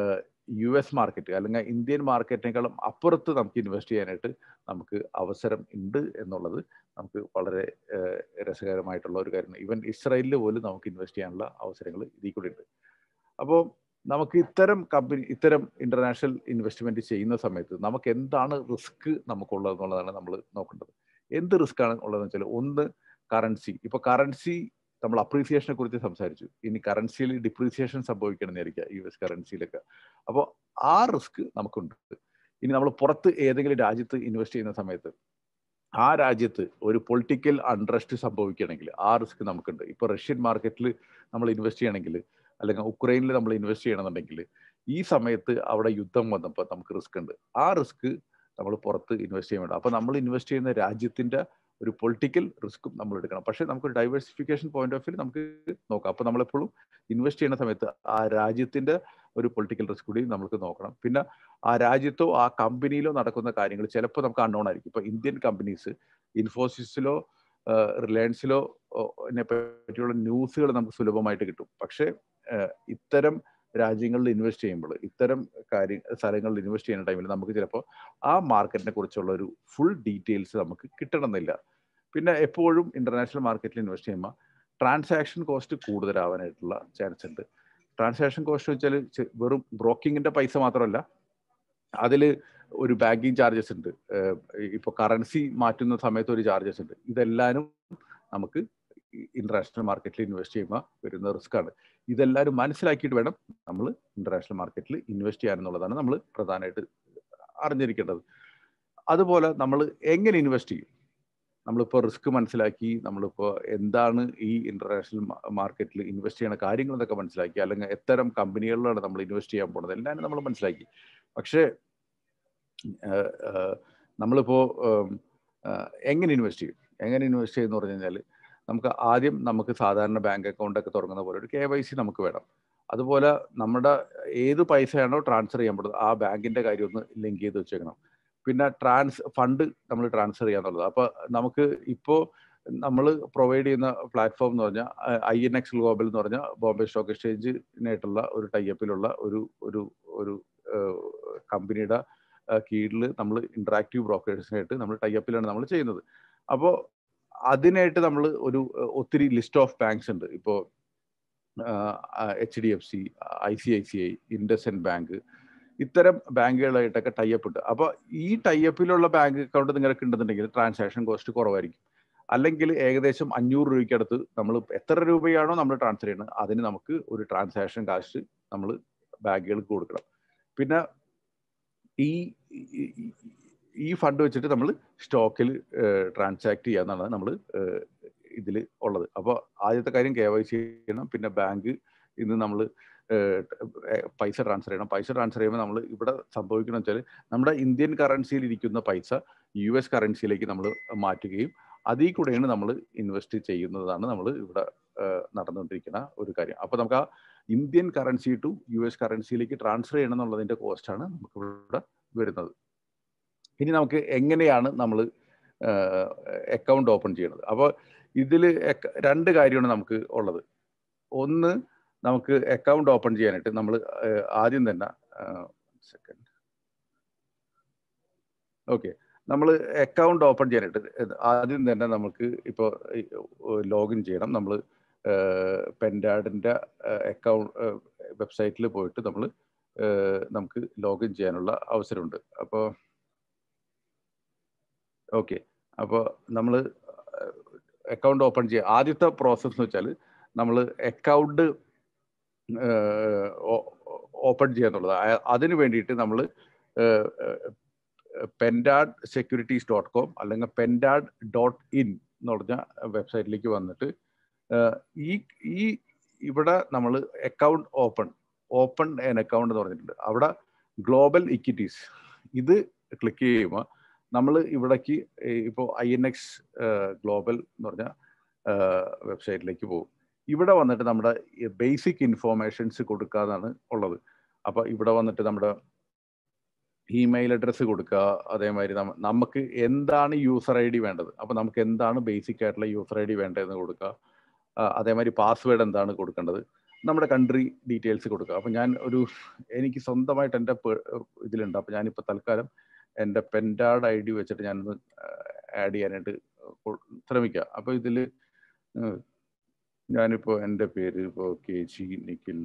യു എസ് മാർക്കറ്റ് അല്ലെങ്കിൽ ഇന്ത്യൻ മാർക്കറ്റിനേക്കാളും അപ്പുറത്ത് നമുക്ക് ഇൻവെസ്റ്റ് ചെയ്യാനായിട്ട് നമുക്ക് അവസരം ഉണ്ട് എന്നുള്ളത് നമുക്ക് വളരെ രസകരമായിട്ടുള്ള ഒരു കാര്യമാണ് ഈവൻ ഇസ്രായേലിൽ പോലും നമുക്ക് ഇൻവെസ്റ്റ് ചെയ്യാനുള്ള അവസരങ്ങൾ ഇതിൽ കൂടി ഉണ്ട് അപ്പോൾ നമുക്ക് ഇത്തരം കമ്പനി ഇത്തരം ഇന്റർനാഷണൽ ഇൻവെസ്റ്റ്മെന്റ് ചെയ്യുന്ന സമയത്ത് നമുക്ക് എന്താണ് റിസ്ക് നമുക്കുള്ളത് എന്നുള്ളതാണ് നമ്മൾ നോക്കേണ്ടത് എന്ത് റിസ്ക് ആണ് ഉള്ളതെന്ന് വെച്ചാൽ ഒന്ന് കറൻസി ഇപ്പൊ കറൻസി നമ്മൾ അപ്രീസിയേഷനെ കുറിച്ച് സംസാരിച്ചു ഇനി കറൻസിയിൽ ഡിപ്രീസിയേഷൻ സംഭവിക്കണം എന്നായിരിക്കാം യു എസ് കറൻസിയിലൊക്കെ അപ്പോൾ ആ റിസ്ക് നമുക്കുണ്ട് ഇനി നമ്മൾ പുറത്ത് ഏതെങ്കിലും രാജ്യത്ത് ഇൻവെസ്റ്റ് ചെയ്യുന്ന സമയത്ത് ആ രാജ്യത്ത് ഒരു പൊളിറ്റിക്കൽ അൺട്രസ്റ്റ് സംഭവിക്കുകയാണെങ്കിൽ ആ റിസ്ക് നമുക്കുണ്ട് ഇപ്പൊ റഷ്യൻ മാർക്കറ്റിൽ നമ്മൾ ഇൻവെസ്റ്റ് ചെയ്യണമെങ്കിൽ അല്ലെങ്കിൽ ഉക്രൈനിൽ നമ്മൾ ഇൻവെസ്റ്റ് ചെയ്യണമെന്നുണ്ടെങ്കിൽ ഈ സമയത്ത് അവിടെ യുദ്ധം വന്നപ്പോൾ നമുക്ക് റിസ്ക് ഉണ്ട് ആ റിസ്ക് നമ്മൾ പുറത്ത് ഇൻവെസ്റ്റ് ചെയ്യാൻ വേണ്ട അപ്പൊ നമ്മൾ ഇൻവെസ്റ്റ് ചെയ്യുന്ന രാജ്യത്തിന്റെ ഒരു പൊളിറ്റിക്കൽ റിസ്ക്കും നമ്മൾ എടുക്കണം പക്ഷേ നമുക്ക് ഡൈവേഴ്സിഫിക്കേഷൻ പോയിന്റ് ഓഫ് വ്യൂ നമുക്ക് നോക്കാം അപ്പോൾ നമ്മളെപ്പോഴും ഇൻവെസ്റ്റ് ചെയ്യുന്ന സമയത്ത് ആ രാജ്യത്തിന്റെ ഒരു പൊളിറ്റിക്കൽ റിസ്ക് കൂടി നമുക്ക് നോക്കണം പിന്നെ ആ രാജ്യത്തോ ആ കമ്പനിയിലോ നടക്കുന്ന കാര്യങ്ങൾ ചിലപ്പോൾ നമുക്ക് അൺനോൺ ആയിരിക്കും ഇപ്പൊ ഇന്ത്യൻ കമ്പനീസ് ഇൻഫോസിസിലോ റിലയൻസിലോ പറ്റിയുള്ള ന്യൂസുകൾ നമുക്ക് സുലഭമായിട്ട് കിട്ടും പക്ഷേ ഇത്തരം രാജ്യങ്ങളിൽ ഇൻവെസ്റ്റ് ചെയ്യുമ്പോൾ ഇത്തരം കാര്യ സ്ഥലങ്ങളിൽ ഇൻവെസ്റ്റ് ചെയ്യുന്ന ടൈമിൽ നമുക്ക് ചിലപ്പോൾ ആ മാർക്കറ്റിനെ കുറിച്ചുള്ള ഒരു ഫുൾ ഡീറ്റെയിൽസ് നമുക്ക് കിട്ടണമെന്നില്ല പിന്നെ എപ്പോഴും ഇന്റർനാഷണൽ മാർക്കറ്റിൽ ഇൻവെസ്റ്റ് ചെയ്യുമ്പോൾ ട്രാൻസാക്ഷൻ കോസ്റ്റ് കൂടുതലാവാനായിട്ടുള്ള ചാൻസ് ഉണ്ട് ട്രാൻസാക്ഷൻ കോസ്റ്റ് വെച്ചാൽ വെറും ബ്രോക്കിങ്ങിന്റെ പൈസ മാത്രമല്ല അതിൽ ഒരു ബാങ്കിങ് ചാർജസ് ഉണ്ട് ഇപ്പോൾ കറൻസി മാറ്റുന്ന സമയത്ത് ഒരു ചാർജസ് ഉണ്ട് ഇതെല്ലാനും നമുക്ക് ഇന്റർനാഷണൽ മാർക്കറ്റിൽ ഇൻവെസ്റ്റ് ചെയ്യുമ്പോൾ വരുന്ന റിസ്ക് ആണ് ഇതെല്ലാവരും മനസ്സിലാക്കിയിട്ട് വേണം നമ്മൾ ഇന്റർനാഷണൽ മാർക്കറ്റിൽ ഇൻവെസ്റ്റ് ചെയ്യാനെന്നുള്ളതാണ് നമ്മൾ പ്രധാനമായിട്ട് അറിഞ്ഞിരിക്കേണ്ടത് അതുപോലെ നമ്മൾ എങ്ങനെ ഇൻവെസ്റ്റ് ചെയ്യും നമ്മളിപ്പോൾ റിസ്ക് മനസ്സിലാക്കി നമ്മളിപ്പോൾ എന്താണ് ഈ ഇന്റർനാഷണൽ മാർക്കറ്റിൽ ഇൻവെസ്റ്റ് ചെയ്യുന്ന കാര്യങ്ങൾ എന്നൊക്കെ മനസ്സിലാക്കി അല്ലെങ്കിൽ എത്തരം കമ്പനികളിലാണ് നമ്മൾ ഇൻവെസ്റ്റ് ചെയ്യാൻ പോകുന്നത് എല്ലാം നമ്മൾ മനസ്സിലാക്കി പക്ഷേ നമ്മളിപ്പോൾ എങ്ങനെ ഇൻവെസ്റ്റ് ചെയ്യും എങ്ങനെ ഇൻവെസ്റ്റ് ചെയ്യുമെന്ന് പറഞ്ഞു കഴിഞ്ഞാൽ നമുക്ക് ആദ്യം നമുക്ക് സാധാരണ ബാങ്ക് അക്കൗണ്ട് ഒക്കെ തുറക്കുന്ന പോലെ ഒരു കെ വൈ സി നമുക്ക് വേണം അതുപോലെ നമ്മുടെ ഏത് പൈസയാണോ ട്രാൻസ്ഫർ ചെയ്യാൻ പറ്റുന്നത് ആ ബാങ്കിന്റെ കാര്യം ഒന്ന് ലിങ്ക് ചെയ്ത് വെച്ചേക്കണം പിന്നെ ട്രാൻസ് ഫണ്ട് നമ്മൾ ട്രാൻസ്ഫർ ചെയ്യാന്നുള്ളത് അപ്പോൾ നമുക്ക് ഇപ്പോൾ നമ്മൾ പ്രൊവൈഡ് ചെയ്യുന്ന പ്ലാറ്റ്ഫോം എന്ന് പറഞ്ഞാൽ ഐ എൻ എക്സ് ഗ്ലോബൽ എന്ന് പറഞ്ഞാൽ ബോംബെ സ്റ്റോക്ക് എക്സ്ചേഞ്ചിനായിട്ടുള്ള ഒരു ടൈപ്പിലുള്ള ഒരു ഒരു ഒരു കമ്പനിയുടെ കീഴിൽ നമ്മൾ ഇന്ററാക്റ്റീവ് ബ്രോക്കേഴ്സിനായിട്ട് നമ്മൾ ടൈപ്പിലാണ് നമ്മൾ ചെയ്യുന്നത് അപ്പോൾ അതിനായിട്ട് നമ്മൾ ഒരു ഒത്തിരി ലിസ്റ്റ് ഓഫ് ബാങ്ക്സ് ഉണ്ട് ഇപ്പോൾ H D F C I C I C I IndusInd Bank ഇത്തരം ബാങ്കുകളായിട്ടൊക്കെ ടൈപ്പ് ഉണ്ട് അപ്പോൾ ഈ ടൈപ്പിലുള്ള ബാങ്ക് അക്കൗണ്ട് നിങ്ങൾക്ക് ഉണ്ടെന്നുണ്ടെങ്കിൽ ട്രാൻസാക്ഷൻ കോസ്റ്റ് കുറവായിരിക്കും അല്ലെങ്കിൽ ഏകദേശം അഞ്ഞൂറ് രൂപയ്ക്കടുത്ത് നമ്മൾ എത്ര രൂപയാണോ നമ്മൾ ട്രാൻസ്ഫർ ചെയ്യുന്നത് അതിന് നമുക്ക് ഒരു ട്രാൻസാക്ഷൻ കാശ് നമ്മൾ ബാങ്കുകൾക്ക് കൊടുക്കണം പിന്നെ ഈ ഈ ഫണ്ട് വെച്ചിട്ട് നമ്മൾ സ്റ്റോക്കിൽ ട്രാൻസാക്ട് ചെയ്യാന്നാണ് നമ്മൾ ഇതിൽ ഉള്ളത് അപ്പോൾ ആദ്യത്തെ കാര്യം കെ വൈ സി ചെയ്യണം പിന്നെ ബാങ്ക് ഇന്ന് നമ്മൾ പൈസ ട്രാൻസ്ഫർ ചെയ്യണം പൈസ ട്രാൻസ്ഫർ ചെയ്യുമ്പോൾ നമ്മൾ ഇവിടെ സംഭവിക്കണം വെച്ചാൽ നമ്മുടെ ഇന്ത്യൻ കറൻസിയിൽ ഇരിക്കുന്ന പൈസ യു എസ് കറൻസിയിലേക്ക് നമ്മൾ മാറ്റുകയും അതിൽ കൂടെയാണ് നമ്മൾ ഇൻവെസ്റ്റ് ചെയ്യുന്നതാണ് നമ്മൾ ഇവിടെ നടന്നുകൊണ്ടിരിക്കുന്ന ഒരു കാര്യം അപ്പോൾ നമുക്ക് ആ Indian currency to U S കറൻസിയിലേക്ക് ട്രാൻസ്ഫർ ചെയ്യണം എന്നുള്ളതിന്റെ കോസ്റ്റാണ് നമുക്ക് ഇവിടെ വരുന്നത് ഇനി നമുക്ക് എങ്ങനെയാണ് നമ്മൾ അക്കൗണ്ട് ഓപ്പൺ ചെയ്യുന്നത് അപ്പോൾ ഇതിൽ രണ്ട് കാര്യമാണ് നമുക്ക് ഉള്ളത് ഒന്ന് നമുക്ക് അക്കൗണ്ട് ഓപ്പൺ ചെയ്യാനായിട്ട് നമ്മൾ ആദ്യം തന്നെ സെക്കൻഡ് ഓക്കെ നമ്മൾ അക്കൗണ്ട് ഓപ്പൺ ചെയ്യാനായിട്ട് ആദ്യം തന്നെ നമുക്ക് ഇപ്പോൾ ലോഗിൻ ചെയ്യണം നമ്മൾ പെൻഡാഡിൻ്റെ അക്കൗണ്ട് വെബ്സൈറ്റിൽ പോയിട്ട് നമ്മൾ നമുക്ക് ലോഗിൻ ചെയ്യാനുള്ള അവസരമുണ്ട് അപ്പോൾ ഓക്കെ അപ്പോൾ നമ്മൾ അക്കൗണ്ട് ഓപ്പൺ ചെയ്യുക ആദ്യത്തെ പ്രോസസ്സ് എന്ന് വെച്ചാൽ നമ്മൾ അക്കൗണ്ട് ഓപ്പൺ ചെയ്യാന്നുള്ളത് അതിന് വേണ്ടിയിട്ട് നമ്മൾ പെൻഡാഡ് സെക്യൂരിറ്റീസ് ഡോട്ട് കോം അല്ലെങ്കിൽ പെൻഡാഡ് ഡോട്ട് ഇൻ എന്ന് പറഞ്ഞ വെബ്സൈറ്റിലേക്ക് വന്നിട്ട് ഈ ഈ ഇവിടെ നമ്മൾ account open open an account എന്ന് പറഞ്ഞിട്ടുണ്ട് അവിടെ ഗ്ലോബൽ ഇക്വിറ്റീസ് ഇത് ക്ലിക്ക് ചെയ്യുമ്പോൾ നമ്മൾ ഇവിടേക്ക് ഇപ്പോൾ ഐ എൻ എക്സ് ഗ്ലോബൽ എന്ന് പറഞ്ഞ വെബ്സൈറ്റിലേക്ക് പോകും ഇവിടെ വന്നിട്ട് നമ്മുടെ ബേസിക് ഇൻഫോർമേഷൻസ് കൊടുക്കാന്നാണ് ഉള്ളത് അപ്പോൾ ഇവിടെ വന്നിട്ട് നമ്മുടെ ഇമെയിൽ അഡ്രസ്സ് കൊടുക്കുക അതേമാതിരി നമുക്ക് എന്താണ് യൂസർ ഐ ഡി വേണ്ടത് അപ്പോൾ നമുക്ക് എന്താണ് ബേസിക് ആയിട്ടുള്ള യൂസർ ഐ ഡി വേണ്ടതെന്ന് കൊടുക്കുക അതേമാതിരി പാസ്വേഡ് എന്താണ് കൊടുക്കേണ്ടത് നമ്മുടെ കൺട്രി ഡീറ്റെയിൽസ് കൊടുക്കുക അപ്പം ഞാൻ ഒരു എനിക്ക് സ്വന്തമായിട്ട് എൻ്റെ ഇതിലുണ്ട് അപ്പം ഞാനിപ്പോൾ തൽക്കാലം എൻ്റെ പെൻഡാഡ് ഐ ഡി വെച്ചിട്ട് ഞാനൊന്ന് ആഡ് ചെയ്യാനായിട്ട് ശ്രമിക്കുക അപ്പോൾ ഇതിൽ ഞാനിപ്പോൾ എൻ്റെ പേര് ഇപ്പോൾ കെ ജി നിഖിൽ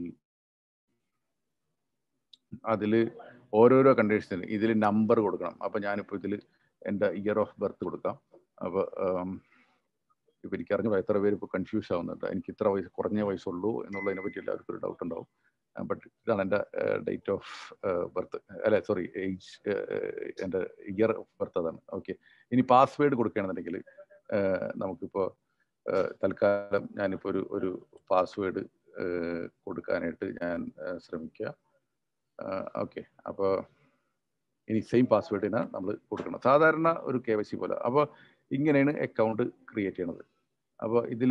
അതിൽ ഓരോരോ കണ്ടീഷൻസിന് ഇതിൽ നമ്പർ കൊടുക്കണം അപ്പോൾ ഞാനിപ്പോൾ ഇതിൽ എൻ്റെ ഇയർ ഓഫ് ബർത്ത് കൊടുക്കാം അപ്പോൾ ഇപ്പം എനിക്ക് അറിഞ്ഞു എത്ര പേര് ഇപ്പോൾ കൺഫ്യൂസ് ആവുന്നുണ്ട് എനിക്ക് ഇത്ര വയസ്സ് കുറഞ്ഞ വയസ്സുള്ളൂ എന്നുള്ളതിനെ പറ്റി എല്ലാവർക്കും ഒരു ഡൗട്ട് ഉണ്ടാവും ബട്ട് ഇതാണ് എൻ്റെ ഡേറ്റ് ഓഫ് ബർത്ത് അല്ല സോറി ഏജ് എൻ്റെ ഇയർ ഓഫ് ബർത്ത് അതാണ് ഓക്കെ ഇനി പാസ്വേഡ് കൊടുക്കുകയാണെന്നുണ്ടെങ്കിൽ നമുക്കിപ്പോൾ തൽക്കാലം ഞാനിപ്പോൾ ഒരു ഒരു പാസ്വേഡ് കൊടുക്കാനായിട്ട് ഞാൻ ശ്രമിക്കുക ഓക്കെ അപ്പോൾ ഇനി സെയിം പാസ്വേഡിന് നമ്മൾ കൊടുക്കണം സാധാരണ ഒരു കെ വൈ സി പോലെ അപ്പോൾ ഇങ്ങനെയാണ് അക്കൗണ്ട് ക്രിയേറ്റ് ചെയ്യണത് അപ്പോൾ ഇതിൽ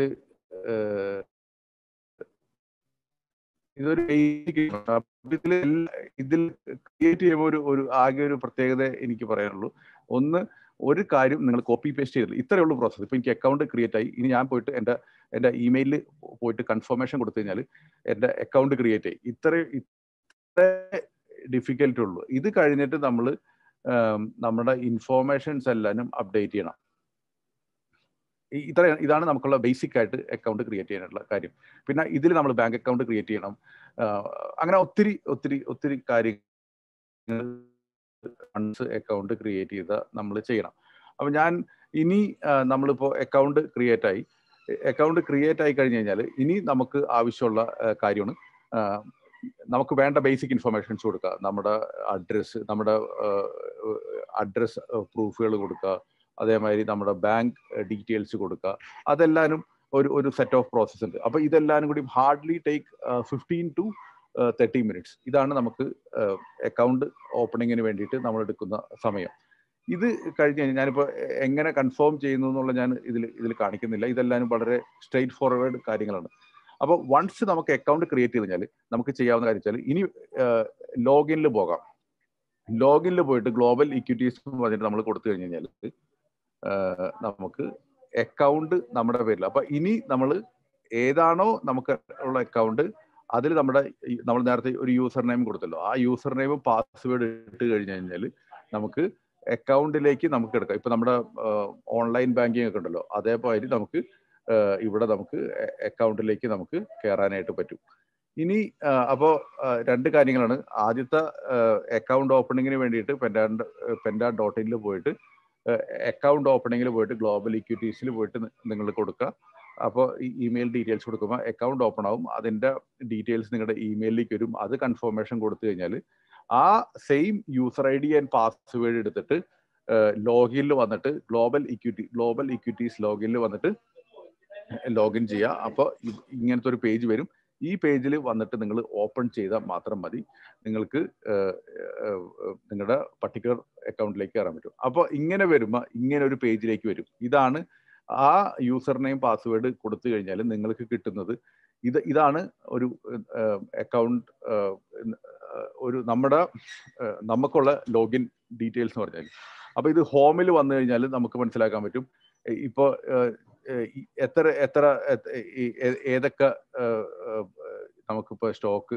ഇതൊരു ഇതിൽ ഇതിൽ ക്രിയേറ്റ് ചെയ്യുമ്പോൾ ഒരു ഒരു ആകെ ഒരു പ്രത്യേകത എനിക്ക് പറയാനുള്ളൂ ഒന്ന് ഒരു കാര്യം നിങ്ങൾ കോപ്പി പേസ്റ്റ് ചെയ്തില്ല ഇത്രയേ ഉള്ളൂ പ്രോസസ്സ് ഇപ്പൊ എനിക്ക് അക്കൗണ്ട് ക്രിയേറ്റ് ആയി ഇനി ഞാൻ പോയിട്ട് എൻ്റെ എൻ്റെ ഇമെയിലിൽ പോയിട്ട് കൺഫർമേഷൻ കൊടുത്തു കഴിഞ്ഞാൽ എൻ്റെ അക്കൗണ്ട് ക്രിയേറ്റ് ആയി ഇത്ര ഇത്ര ഡിഫിക്കൽട്ട് ഉള്ളൂ ഇത് കഴിഞ്ഞിട്ട് നമ്മൾ നമ്മുടെ ഇൻഫോർമേഷൻസ് എല്ലാനും അപ്ഡേറ്റ് ചെയ്യണം ഇത്ര ഇതാണ് നമുക്കുള്ള ബേസിക് ആയിട്ട് അക്കൗണ്ട് ക്രിയേറ്റ് ചെയ്യാനുള്ള കാര്യം പിന്നെ ഇതിൽ നമ്മൾ ബാങ്ക് അക്കൗണ്ട് ക്രിയേറ്റ് ചെയ്യണം അങ്ങനെ ഒത്തിരി ഒത്തിരി ഒത്തിരി കാര്യങ്ങൾ ഫണ്ട്സ് അക്കൗണ്ട് ക്രിയേറ്റ് ചെയ്ത നമ്മൾ ചെയ്യണം അപ്പം ഞാൻ ഇനി നമ്മളിപ്പോൾ അക്കൗണ്ട് ക്രിയേറ്റ് ആയി അക്കൗണ്ട് ക്രിയേറ്റ് ആയി കഴിഞ്ഞ് കഴിഞ്ഞാൽ ഇനി നമുക്ക് ആവശ്യമുള്ള കാര്യമാണ് നമുക്ക് വേണ്ട ബേസിക് ഇൻഫർമേഷൻസ് കൊടുക്കുക നമ്മുടെ അഡ്രസ്സ് നമ്മുടെ അഡ്രസ് പ്രൂഫുകൾ കൊടുക്കുക അതേമാതിരി നമ്മുടെ ബാങ്ക് ഡീറ്റെയിൽസ് കൊടുക്കുക അതെല്ലാനും ഒരു ഒരു സെറ്റ് ഓഫ് പ്രോസസ് ഉണ്ട് അപ്പോൾ ഇതെല്ലാനും കൂടി hardly take fifteen to thirty minutes ഇതാണ് നമുക്ക് അക്കൗണ്ട് ഓപ്പണിങ്ങിന് വേണ്ടിയിട്ട് നമ്മൾ എടുക്കുന്ന സമയം ഇത് കഴിഞ്ഞ് കഴിഞ്ഞാൽ ഞാനിപ്പോൾ എങ്ങനെ കൺഫേം ചെയ്യുന്നു എന്നുള്ള ഞാൻ ഇതിൽ ഇതിൽ കാണിക്കുന്നില്ല ഇതെല്ലാം വളരെ സ്ട്രെയിറ്റ് ഫോർവേഡ് കാര്യങ്ങളാണ് അപ്പോൾ വൺസ് നമുക്ക് അക്കൗണ്ട് ക്രിയേറ്റ് ചെയ്ത് കഴിഞ്ഞാൽ നമുക്ക് ചെയ്യാവുന്ന കാര്യം വെച്ചാൽ ഇനി ലോഗിനിൽ പോകാം ലോഗിനിൽ പോയിട്ട് ഗ്ലോബൽ ഇക്വിറ്റീസ് പറഞ്ഞിട്ട് നമ്മൾ കൊടുത്തു കഴിഞ്ഞ് കഴിഞ്ഞാൽ നമുക്ക് അക്കൗണ്ട് നമ്മുടെ പേരിൽ അപ്പൊ ഇനി നമ്മൾ ഏതാണോ നമുക്ക് ഉള്ള അക്കൗണ്ട് അതിൽ നമ്മുടെ നമ്മൾ നേരത്തെ ഒരു യൂസർ നെയിം കൊടുത്തല്ലോ ആ യൂസർ നെയിമും പാസ്വേഡ് ഇട്ട് കഴിഞ്ഞ് കഴിഞ്ഞാൽ നമുക്ക് അക്കൗണ്ടിലേക്ക് നമുക്ക് എടുക്കാം ഇപ്പൊ നമ്മുടെ ഓൺലൈൻ ബാങ്കിങ് ഒക്കെ ഉണ്ടല്ലോ അതേപോലെ നമുക്ക് ഇവിടെ നമുക്ക് അക്കൗണ്ടിലേക്ക് നമുക്ക് കയറാനായിട്ട് പറ്റും ഇനി അപ്പോൾ രണ്ട് കാര്യങ്ങളാണ് ആദ്യത്തെ അക്കൗണ്ട് ഓപ്പണിങ്ങിന് വേണ്ടിയിട്ട് പെൻഡാ പെൻഡാ ഡോട്ട് ഇനിൽ പോയിട്ട് അക്കൗണ്ട് ഓപ്പണിങ്ങിൽ പോയിട്ട് ഗ്ലോബൽ ഇക്വിറ്റീസിൽ പോയിട്ട് നിങ്ങൾ കൊടുക്കുക അപ്പോൾ ഈ ഇമെയിൽ ഡീറ്റെയിൽസ് കൊടുക്കുമ്പോൾ അക്കൗണ്ട് ഓപ്പൺ ആവും അതിൻ്റെ ഡീറ്റെയിൽസ് നിങ്ങളുടെ ഇമെയിലിലേക്ക് വരും അത് കൺഫർമേഷൻ കൊടുത്തു കഴിഞ്ഞാൽ ആ same user I D and password എടുത്തിട്ട് ലോഗിനിൽ വന്നിട്ട് ഗ്ലോബൽ ഇക്വിറ്റി ഗ്ലോബൽ ഇക്വിറ്റീസ് ലോഗിനിൽ വന്നിട്ട് ലോഗിൻ ചെയ്യുക അപ്പോൾ ഇങ്ങനത്തെ ഒരു പേജ് വരും ഈ പേജിൽ വന്നിട്ട് നിങ്ങൾ ഓപ്പൺ ചെയ്താൽ മാത്രം മതി നിങ്ങൾക്ക് നിങ്ങളുടെ പർട്ടിക്കുലർ അക്കൗണ്ടിലേക്ക് കയറാൻ പറ്റും അപ്പോൾ ഇങ്ങനെ വരുമ്പോൾ ഇങ്ങനെ ഒരു പേജിലേക്ക് വരും ഇതാണ് ആ യൂസർ നെയിം പാസ്വേഡ് കൊടുത്തു കഴിഞ്ഞാൽ നിങ്ങൾക്ക് കിട്ടുന്നത് ഇത് ഇതാണ് ഒരു അക്കൗണ്ട് ഒരു നമ്മുടെ നമുക്കുള്ള ലോഗിൻ ഡീറ്റെയിൽസ് എന്ന് പറഞ്ഞാൽ അപ്പൊ ഇത് ഹോമിൽ വന്നു കഴിഞ്ഞാൽ നമുക്ക് മനസ്സിലാക്കാൻ പറ്റും ഇപ്പോൾ എത്ര എത്ര ഏതൊക്കെ നമുക്കിപ്പോൾ സ്റ്റോക്ക്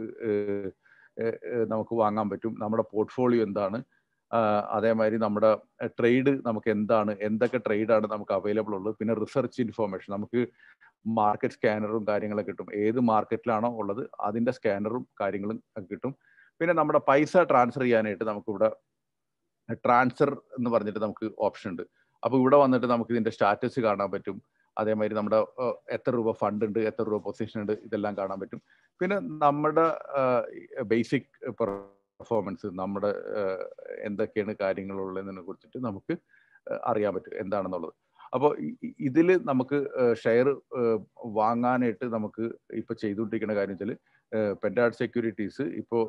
നമുക്ക് വാങ്ങാൻ പറ്റും നമ്മുടെ പോർട്ട്ഫോളിയോ എന്താണ് അതേമാതിരി നമ്മുടെ ട്രേഡ് നമുക്ക് എന്താണ് എന്തൊക്കെ ട്രേഡാണ് നമുക്ക് അവൈലബിൾ ഉള്ളത് പിന്നെ റിസർച്ച് ഇൻഫോർമേഷൻ നമുക്ക് മാർക്കറ്റ് സ്കാനറും കാര്യങ്ങളൊക്കെ കിട്ടും ഏത് മാർക്കറ്റിലാണോ ഉള്ളത് അതിന്റെ സ്കാനറും കാര്യങ്ങളും കിട്ടും പിന്നെ നമ്മുടെ പൈസ ട്രാൻസ്ഫർ ചെയ്യാനായിട്ട് നമുക്കിവിടെ ട്രാൻസ്ഫർ എന്ന് പറഞ്ഞിട്ട് നമുക്ക് ഓപ്ഷൻ ഉണ്ട് അപ്പോൾ ഇവിടെ വന്നിട്ട് നമുക്ക് ഇതിന്റെ സ്റ്റാറ്റസ് കാണാൻ പറ്റും അതേമാതിരി നമ്മുടെ എത്ര രൂപ ഫണ്ട് ഉണ്ട് എത്ര രൂപ പൊസിഷൻ ഉണ്ട് ഇതെല്ലാം കാണാൻ പറ്റും പിന്നെ നമ്മുടെ ബേസിക് പെർഫോമൻസ് നമ്മുടെ എന്തൊക്കെയാണ് കാര്യങ്ങളുള്ളതിനെ കുറിച്ചിട്ട് നമുക്ക് അറിയാൻ പറ്റും എന്താണെന്നുള്ളത് അപ്പോൾ ഇതിൽ നമുക്ക് ഷെയർ വാങ്ങാനായിട്ട് നമുക്ക് ഇപ്പോൾ ചെയ്തുകൊണ്ടിരിക്കുന്ന കാര്യം വെച്ചാൽ പെൻഡാഡ് സെക്യൂരിറ്റീസ് ഇപ്പോൾ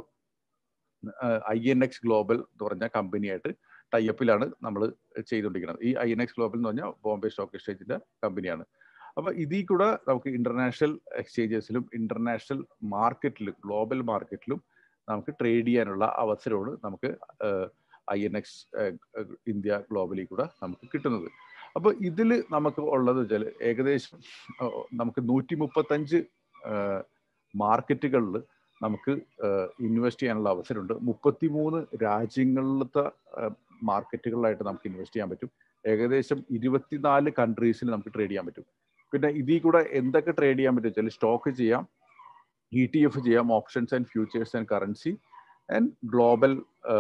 ഐ എൻ എക്സ് ഗ്ലോബൽ എന്ന് പറഞ്ഞ കമ്പനിയായിട്ട് ടൈപ്പിലാണ് നമ്മൾ ചെയ്തുകൊണ്ടിരിക്കുന്നത് ഈ ഐ എൻ എക്സ് ഗ്ലോബൽ എന്ന് പറഞ്ഞാൽ ബോംബെ സ്റ്റോക്ക് എക്സ്ചേഞ്ചിന്റെ കമ്പനിയാണ് അപ്പൊ ഇതിൽ കൂടെ നമുക്ക് ഇന്റർനാഷണൽ എക്സ്ചേഞ്ചസിലും ഇന്റർനാഷണൽ മാർക്കറ്റിലും ഗ്ലോബൽ മാർക്കറ്റിലും നമുക്ക് ട്രേഡ് ചെയ്യാനുള്ള അവസരമാണ് നമുക്ക് I N X India globally കൂടെ നമുക്ക് കിട്ടുന്നത് അപ്പോൾ ഇതിൽ നമുക്ക് ഉള്ളത് വെച്ചാൽ ഏകദേശം നമുക്ക് നൂറ്റി മുപ്പത്തഞ്ച് മാർക്കറ്റുകളിൽ നമുക്ക് ഇൻവെസ്റ്റ് ചെയ്യാനുള്ള അവസരമുണ്ട് മുപ്പത്തിമൂന്ന് രാജ്യങ്ങളിലത്തെ മാർക്കറ്റുകളിലായിട്ട് നമുക്ക് ഇൻവെസ്റ്റ് ചെയ്യാൻ പറ്റും ഏകദേശം ഇരുപത്തിനാല് കൺട്രീസിൽ നമുക്ക് ട്രേഡ് ചെയ്യാൻ പറ്റും പിന്നെ ഇതിൽ കൂടെ എന്തൊക്കെ ട്രേഡ് ചെയ്യാൻ പറ്റും വെച്ചാൽ സ്റ്റോക്ക് ചെയ്യാം ഇ ടി എഫ് ചെയ്യാം options and futures and currency and global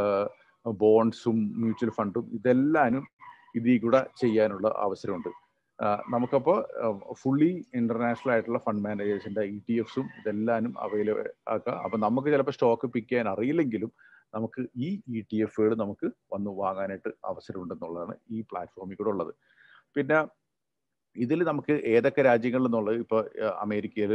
ബോൺസും മ്യൂച്വൽ ഫണ്ടും ഇതെല്ലാനും ഇതിൽ കൂടെ ചെയ്യാനുള്ള അവസരമുണ്ട് നമുക്കപ്പോൾ ഫുള്ളി ഇന്റർനാഷണൽ ആയിട്ടുള്ള ഫണ്ട് മാനേജേഴ്സിന്റെ ഇ ടി എഫ്സും ഇതെല്ലാനും അവൈലബിൾ ആക്കാം അപ്പം നമുക്ക് ചിലപ്പോൾ സ്റ്റോക്ക് പിക്ക് ചെയ്യാൻ അറിയില്ലെങ്കിലും നമുക്ക് ഈ ഇ ടി എഫുകൾ നമുക്ക് വന്ന് വാങ്ങാനായിട്ട് അവസരമുണ്ടെന്നുള്ളതാണ് ഈ പ്ലാറ്റ്ഫോമിൽ കൂടെ ഉള്ളത് പിന്നെ ഇതിൽ നമുക്ക് ഏതൊക്കെ രാജ്യങ്ങളിൽ നിന്നുള്ളത് ഇപ്പോൾ അമേരിക്കയിൽ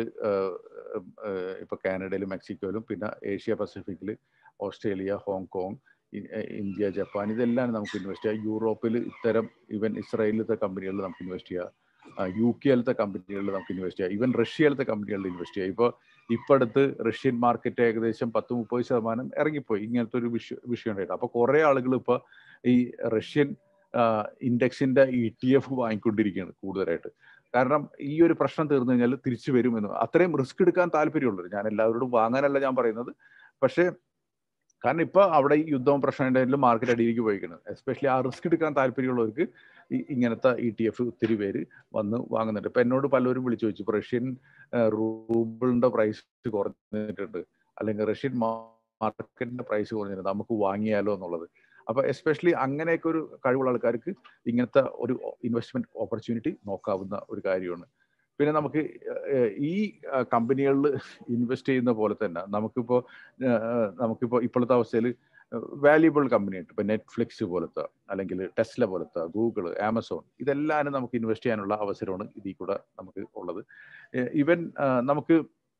ഇപ്പോൾ കാനഡയിലും മെക്സിക്കോയിലും പിന്നെ ഏഷ്യ പസഫിക്കിൽ ഓസ്ട്രേലിയ ഹോങ്കോങ് ഇന്ത്യ ജപ്പാൻ ഇതെല്ലാം നമുക്ക് ഇൻവെസ്റ്റ് ചെയ്യാം യൂറോപ്പിൽ ഇത്തരം ഈവൻ ഇസ്രായേലിലത്തെ കമ്പനികളിൽ നമുക്ക് ഇൻവെസ്റ്റ് ചെയ്യാം യു കെയിലത്തെ കമ്പനികളിൽ നമുക്ക് ഇൻവെസ്റ്റ് ചെയ്യാം ഈവൻ റഷ്യയിലത്തെ കമ്പനികളിൽ ഇൻവെസ്റ്റ് ചെയ്യാം ഇപ്പോൾ ഇപ്പം അടുത്ത് റഷ്യൻ മാർക്കറ്റ് ഏകദേശം പത്ത് മുപ്പത് ശതമാനം ഇറങ്ങിപ്പോയി ഇങ്ങനത്തെ ഒരു വിഷയം വിഷയം ഉണ്ടായിട്ട് അപ്പോൾ കുറേ ആളുകൾ ഇപ്പോൾ ഈ റഷ്യൻ ഇൻഡെക്സിന്റെ ഇ ടി എഫ് വാങ്ങിക്കൊണ്ടിരിക്കുകയാണ് കൂടുതലായിട്ട് കാരണം ഈ ഒരു പ്രശ്നം തീർന്നു കഴിഞ്ഞാൽ തിരിച്ചു വരുമെന്ന് അത്രയും റിസ്ക് എടുക്കാൻ താല്പര്യമുള്ളത് ഞാൻ എല്ലാവരോടും വാങ്ങാനല്ല ഞാൻ പറയുന്നത് പക്ഷേ കാരണം ഇപ്പൊ അവിടെ ഈ യുദ്ധവും പ്രശ്നം ഉണ്ടായാലും മാർക്കറ്റ് അടിയിലേക്ക് പോയിക്കുന്നത് എസ്പെഷ്യലി ആ റിസ്ക് എടുക്കാൻ താല്പര്യമുള്ളവർക്ക് ഇങ്ങനത്തെ ഇ ടി എഫ് ഒത്തിരി പേര് വന്ന് വാങ്ങുന്നുണ്ട് ഇപ്പൊ എന്നോട് പലരും വിളിച്ചു ചോദിച്ചു ഇപ്പൊ റഷ്യൻ റൂബിളിന്റെ പ്രൈസ് കുറഞ്ഞിട്ടുണ്ട് അല്ലെങ്കിൽ റഷ്യൻ മാർക്കറ്റിന്റെ പ്രൈസ് കുറഞ്ഞിട്ടുണ്ട് നമുക്ക് വാങ്ങിയാലോ എന്നുള്ളത് അപ്പൊ എസ്പെഷ്യലി അങ്ങനെയൊക്കെ ഒരു കഴിവുള്ള ആൾക്കാർക്ക് ഇങ്ങനത്തെ ഒരു ഇൻവെസ്റ്റ്മെന്റ് ഓപ്പർച്യൂണിറ്റി നോക്കാവുന്ന ഒരു കാര്യമാണ് പിന്നെ നമുക്ക് ഈ കമ്പനികളിൽ ഇൻവെസ്റ്റ് ചെയ്യുന്ന പോലെ തന്നെ നമുക്കിപ്പോൾ നമുക്കിപ്പോൾ ഇപ്പോഴത്തെ അവസ്ഥയിൽ വാല്യുബിൾ കമ്പനി ഉണ്ട് ഇപ്പൊ നെറ്റ്ഫ്ലിക്സ് പോലത്തെ അല്ലെങ്കിൽ ടെസ്ല പോലത്തെ ഗൂഗിൾ ആമസോൺ ഇതെല്ലാം നമുക്ക് ഇൻവെസ്റ്റ് ചെയ്യാനുള്ള അവസരമാണ് ഇതിൽ കൂടെ നമുക്ക് ഉള്ളത് ഈവൻ നമുക്ക്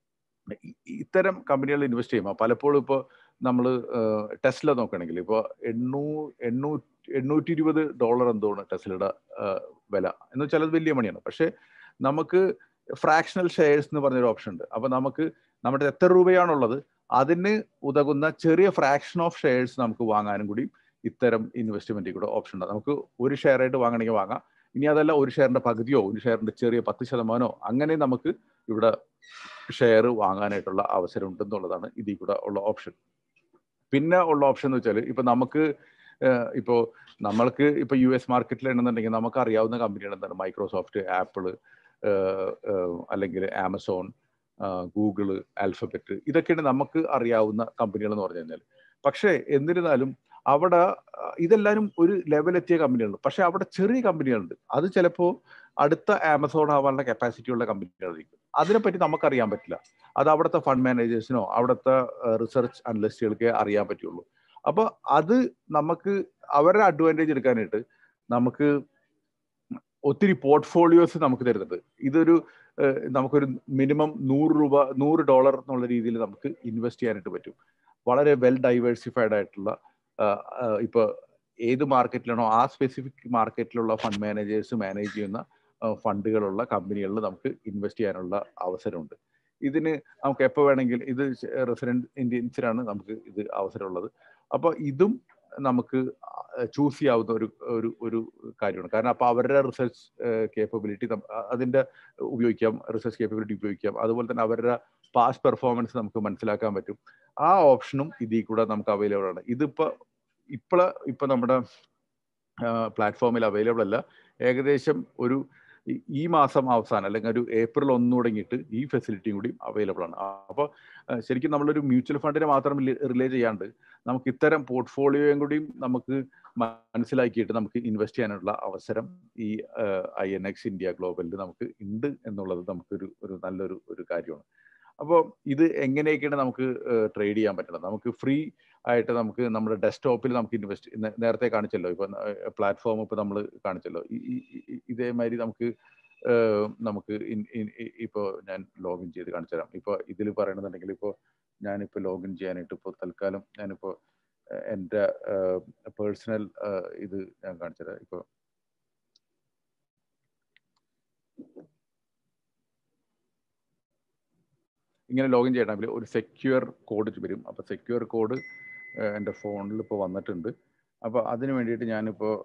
ഇത്തരം കമ്പനികളിൽ ഇൻവെസ്റ്റ് ചെയ്യുമ്പോൾ പലപ്പോഴും ഇപ്പോൾ നമ്മൾ ടെസ്ല നോക്കുകയാണെങ്കിൽ ഇപ്പോൾ എണ്ണൂ എണ്ണൂ എണ്ണൂറ്റി ഇരുപത് ഡോളർ എന്തോണ് ടെസ്ലയുടെ വില എന്ന് വെച്ചാൽ അത് വലിയ മണിയാണ് പക്ഷേ നമുക്ക് ഫ്രാക്ഷണൽ ഷെയർസ് എന്ന് പറഞ്ഞൊരു ഓപ്ഷൻ ഉണ്ട് അപ്പൊ നമുക്ക് നമ്മുടെ എത്ര രൂപയാണുള്ളത് അതിന് ഉതകുന്ന ചെറിയ ഫ്രാക്ഷൻ ഓഫ് ഷെയർസ് നമുക്ക് വാങ്ങാനും കൂടി ഇത്തരം ഇൻവെസ്റ്റ്മെന്റിൽ കൂടെ ഓപ്ഷൻ ഉണ്ട് നമുക്ക് ഒരു ഷെയർ ആയിട്ട് വാങ്ങണമെങ്കിൽ വാങ്ങാം ഇനി അതല്ല ഒരു ഷെയറിന്റെ പകുതിയോ ഒരു ഷെയറിന്റെ ചെറിയ പത്ത് ശതമാനമോ അങ്ങനെ നമുക്ക് ഇവിടെ ഷെയർ വാങ്ങാനായിട്ടുള്ള അവസരം ഉണ്ടെന്നുള്ളതാണ് ഇതിൽ കൂടെ ഉള്ള ഓപ്ഷൻ പിന്നെ ഉള്ള ഓപ്ഷൻ എന്ന് വെച്ചാൽ ഇപ്പൊ നമുക്ക് ഇപ്പോൾ നമ്മൾക്ക് ഇപ്പൊ യു എസ് മാർക്കറ്റിൽ ഉണ്ടെന്നുണ്ടെങ്കിൽ നമുക്ക് അറിയാവുന്ന കമ്പനികൾ എന്താണ് മൈക്രോസോഫ്റ്റ് ആപ്പിള് അല്ലെങ്കിൽ ആമസോൺ ഗൂഗിള് ആൽഫബറ്റ് ഇതൊക്കെയാണ് നമുക്ക് അറിയാവുന്ന കമ്പനികൾ എന്ന് പറഞ്ഞു കഴിഞ്ഞാൽ പക്ഷേ എന്നിരുന്നാലും അവിടെ ഇതെല്ലാവരും ഒരു ലെവലെത്തിയ കമ്പനികളുണ്ട് പക്ഷെ അവിടെ ചെറിയ കമ്പനികളുണ്ട് അത് ചിലപ്പോൾ അടുത്ത ആമസോൺ ആവാനുള്ള കപ്പാസിറ്റി ഉള്ള കമ്പനികളായിരിക്കും അതിനെപ്പറ്റി നമുക്കറിയാൻ പറ്റില്ല അത് അവിടുത്തെ ഫണ്ട് മാനേജേഴ്സിനോ അവിടുത്തെ റിസർച്ച് അനലിസ്റ്റുകൾക്കേ അറിയാൻ പറ്റുള്ളൂ അപ്പോൾ അത് നമുക്ക് അവരുടെ അഡ്വാൻറ്റേജ് എടുക്കാനായിട്ട് നമുക്ക് ഒത്തിരി പോർട്ട്ഫോളിയോസ് നമുക്ക് തരുന്നുണ്ട് ഇതൊരു നമുക്കൊരു മിനിമം നൂറ് രൂപ നൂറ് ഡോളർ എന്നുള്ള രീതിയിൽ നമുക്ക് ഇൻവെസ്റ്റ് ചെയ്യാനായിട്ട് പറ്റും വളരെ വെൽ ഡൈവേഴ്സിഫൈഡ് ആയിട്ടുള്ള ഇപ്പോൾ ഏത് മാർക്കറ്റിലാണോ ആ സ്പെസിഫിക് മാർക്കറ്റിലുള്ള ഫണ്ട് മാനേജേഴ്സ് മാനേജ് ചെയ്യുന്ന ഫണ്ടുകളുള്ള കമ്പനികളിൽ നമുക്ക് ഇൻവെസ്റ്റ് ചെയ്യാനുള്ള അവസരമുണ്ട് ഇതിന് നമുക്ക് എപ്പോൾ വേണമെങ്കിൽ ഇത് റെസിഡന്റ് ഇന്ത്യൻസിനാണ് നമുക്ക് ഇത് അവസരമുള്ളത് അപ്പോൾ ഇതും നമുക്ക് ചൂസ് ചെയ്യാവുന്ന ഒരു ഒരു ഒരു കാര്യമാണ് കാരണം അപ്പോൾ അവരുടെ റിസർച്ച് കേപ്പബിലിറ്റി അതിൻ്റെ ഉപയോഗിക്കാം റിസർച്ച് കേപ്പബിലിറ്റി ഉപയോഗിക്കാം അതുപോലെ തന്നെ അവരുടെ പാസ്റ്റ് പെർഫോമൻസ് നമുക്ക് മനസ്സിലാക്കാൻ പറ്റും ആ ഓപ്ഷനും ഇതിൽ കൂടെ നമുക്ക് അവൈലബിൾ ആണ് ഇതിപ്പോൾ ഇപ്പോൾ ഇപ്പോൾ നമ്മുടെ പ്ലാറ്റ്ഫോമിൽ അവൈലബിൾ അല്ല ഏകദേശം ഒരു ഈ മാസം അവസാനം അല്ലെങ്കിൽ ഒരു ഏപ്രിൽ ഒന്ന് തുടങ്ങിയിട്ട് ഈ ഫെസിലിറ്റിയും കൂടി അവൈലബിൾ ആണ് അപ്പോൾ ശരിക്കും നമ്മളൊരു മ്യൂച്വൽ ഫണ്ടിനെ മാത്രം റിലേ ചെയ്യാണ്ട് നമുക്ക് ഇത്തരം പോർട്ട്ഫോളിയോയും കൂടിയും നമുക്ക് മനസ്സിലാക്കിയിട്ട് നമുക്ക് ഇൻവെസ്റ്റ് ചെയ്യാനുള്ള അവസരം ഈ ഐ എൻ എക്സ് ഇന്ത്യ ഗ്ലോബലിൽ നമുക്ക് ഉണ്ട് എന്നുള്ളത് നമുക്കൊരു ഒരു നല്ലൊരു ഒരു കാര്യമാണ് അപ്പോൾ ഇത് എങ്ങനെയൊക്കെയാണ് നമുക്ക് ട്രേഡ് ചെയ്യാൻ പറ്റുന്നത് നമുക്ക് ഫ്രീ ആയിട്ട് നമുക്ക് നമ്മുടെ ഡെസ്ക്ടോപ്പിൽ നമുക്ക് ഇൻവെസ്റ്റ് നേരത്തെ കാണിച്ചല്ലോ ഇപ്പൊ പ്ലാറ്റ്ഫോം ഇപ്പൊ നമ്മൾ കാണിച്ചല്ലോ ഇതേമാതിരി നമുക്ക് നമുക്ക് ഇപ്പോൾ ഞാൻ ലോഗിൻ ചെയ്ത് കാണിച്ചു തരാം ഇപ്പോൾ ഇതിൽ പറയണമെന്നുണ്ടെങ്കിൽ ഇപ്പോൾ ഞാനിപ്പോൾ ലോഗിൻ ചെയ്യാനായിട്ട് ഇപ്പോൾ തൽക്കാലം ഞാനിപ്പോൾ എൻ്റെ പേഴ്സണൽ ഇത് ഞാൻ കാണിച്ചു തരാം ഇപ്പോൾ ഇങ്ങനെ ലോഗിൻ ചെയ്യണമെങ്കിൽ ഒരു സെക്യൂർ കോഡ് വരും അപ്പോൾ സെക്യൂർ കോഡ് എൻ്റെ ഫോണിൽ ഇപ്പോൾ വന്നിട്ടുണ്ട് അപ്പോൾ അതിന് വേണ്ടിയിട്ട് ഞാനിപ്പോൾ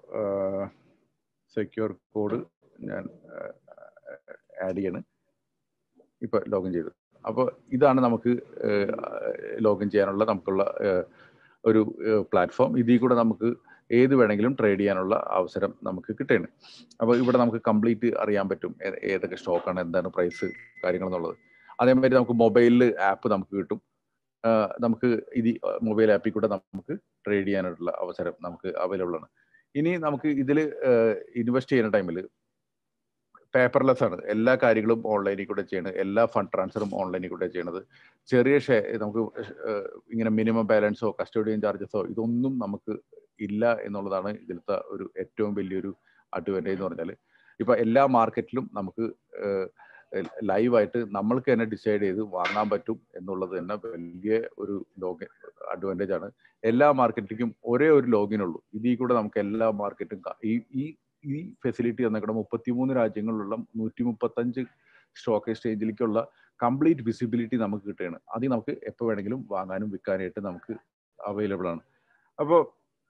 സെക്യൂർ കോഡ് ഞാൻ ആഡ് ചെയ്യണം ഇപ്പോൾ ലോഗിൻ ചെയ്തു അപ്പോൾ ഇതാണ് നമുക്ക് ലോഗിൻ ചെയ്യാനുള്ള നമുക്കുള്ള ഏഹ്, ഒരു പ്ലാറ്റ്ഫോം ഇതിൽ കൂടെ നമുക്ക് ഏത് വേണമെങ്കിലും ട്രേഡ് ചെയ്യാനുള്ള അവസരം നമുക്ക് കിട്ടുകയാണ് അപ്പോൾ ഇവിടെ നമുക്ക് കംപ്ലീറ്റ് അറിയാൻ പറ്റും ഏ- ഏതൊക്കെ സ്റ്റോക്കാണ് എന്താണ് പ്രൈസ് കാര്യങ്ങൾ എന്നുള്ളത് അതേമാതിരി നമുക്ക് മൊബൈലിൽ ആപ്പ് നമുക്ക് കിട്ടും ആ, നമുക്ക് ഇത് മൊബൈൽ ആപ്പിൽ കൂടെ നമുക്ക് ട്രേഡ് ചെയ്യാനായിട്ടുള്ള അവസരം നമുക്ക് അവൈലബിൾ ആണ് ഇനി നമുക്ക് ഇതിൽ ഇൻവെസ്റ്റ് ചെയ്യുന്ന ടൈമിൽ പേപ്പർലെസ് ആണ് എല്ലാ കാര്യങ്ങളും ഓൺലൈനിൽ കൂടെ ചെയ്യണത് എല്ലാ ഫണ്ട് ട്രാൻസ്ഫറും ഓൺലൈനിൽ കൂടെ ചെയ്യണത് ചെറിയ ഷെയർ നമുക്ക് ഏഹ്, ഇങ്ങനെ മിനിമം ബാലൻസോ കസ്റ്റഡിയൻ ചാർജസോ ഇതൊന്നും നമുക്ക് ഇല്ല എന്നുള്ളതാണ് ഇതിലത്തെ ഒരു ഏറ്റവും വലിയൊരു അഡ്വാൻറ്റേജ് എന്ന് പറഞ്ഞാൽ ഇപ്പൊ എല്ലാ മാർക്കറ്റിലും നമുക്ക് ലൈവായിട്ട് നമ്മൾക്ക് തന്നെ ഡിസൈഡ് ചെയ്ത് വാങ്ങാൻ പറ്റും എന്നുള്ളത് തന്നെ വലിയ ഒരു ലോഗിൻ അഡ്വാൻറ്റേജ് ആണ് എല്ലാ മാർക്കറ്റിലേക്കും ഒരേ ഒരു ലോഗിൻ ഉള്ളൂ ഇതിൽ കൂടെ നമുക്ക് എല്ലാ മാർക്കറ്റും ക- ഈ ഈ ഈ ഫെസിലിറ്റി തന്നിട്ട് മുപ്പത്തിമൂന്ന് രാജ്യങ്ങളിലുള്ള നൂറ്റി മുപ്പത്തഞ്ച് സ്റ്റോക്ക് എക്സ്ചേഞ്ചിലേക്കുള്ള കംപ്ലീറ്റ് വിസിബിലിറ്റി നമുക്ക് കിട്ടുകയാണ് അത് നമുക്ക് എപ്പോൾ വേണമെങ്കിലും വാങ്ങാനും വിൽക്കാനായിട്ട് നമുക്ക് അവൈലബിൾ ആണ് അപ്പോൾ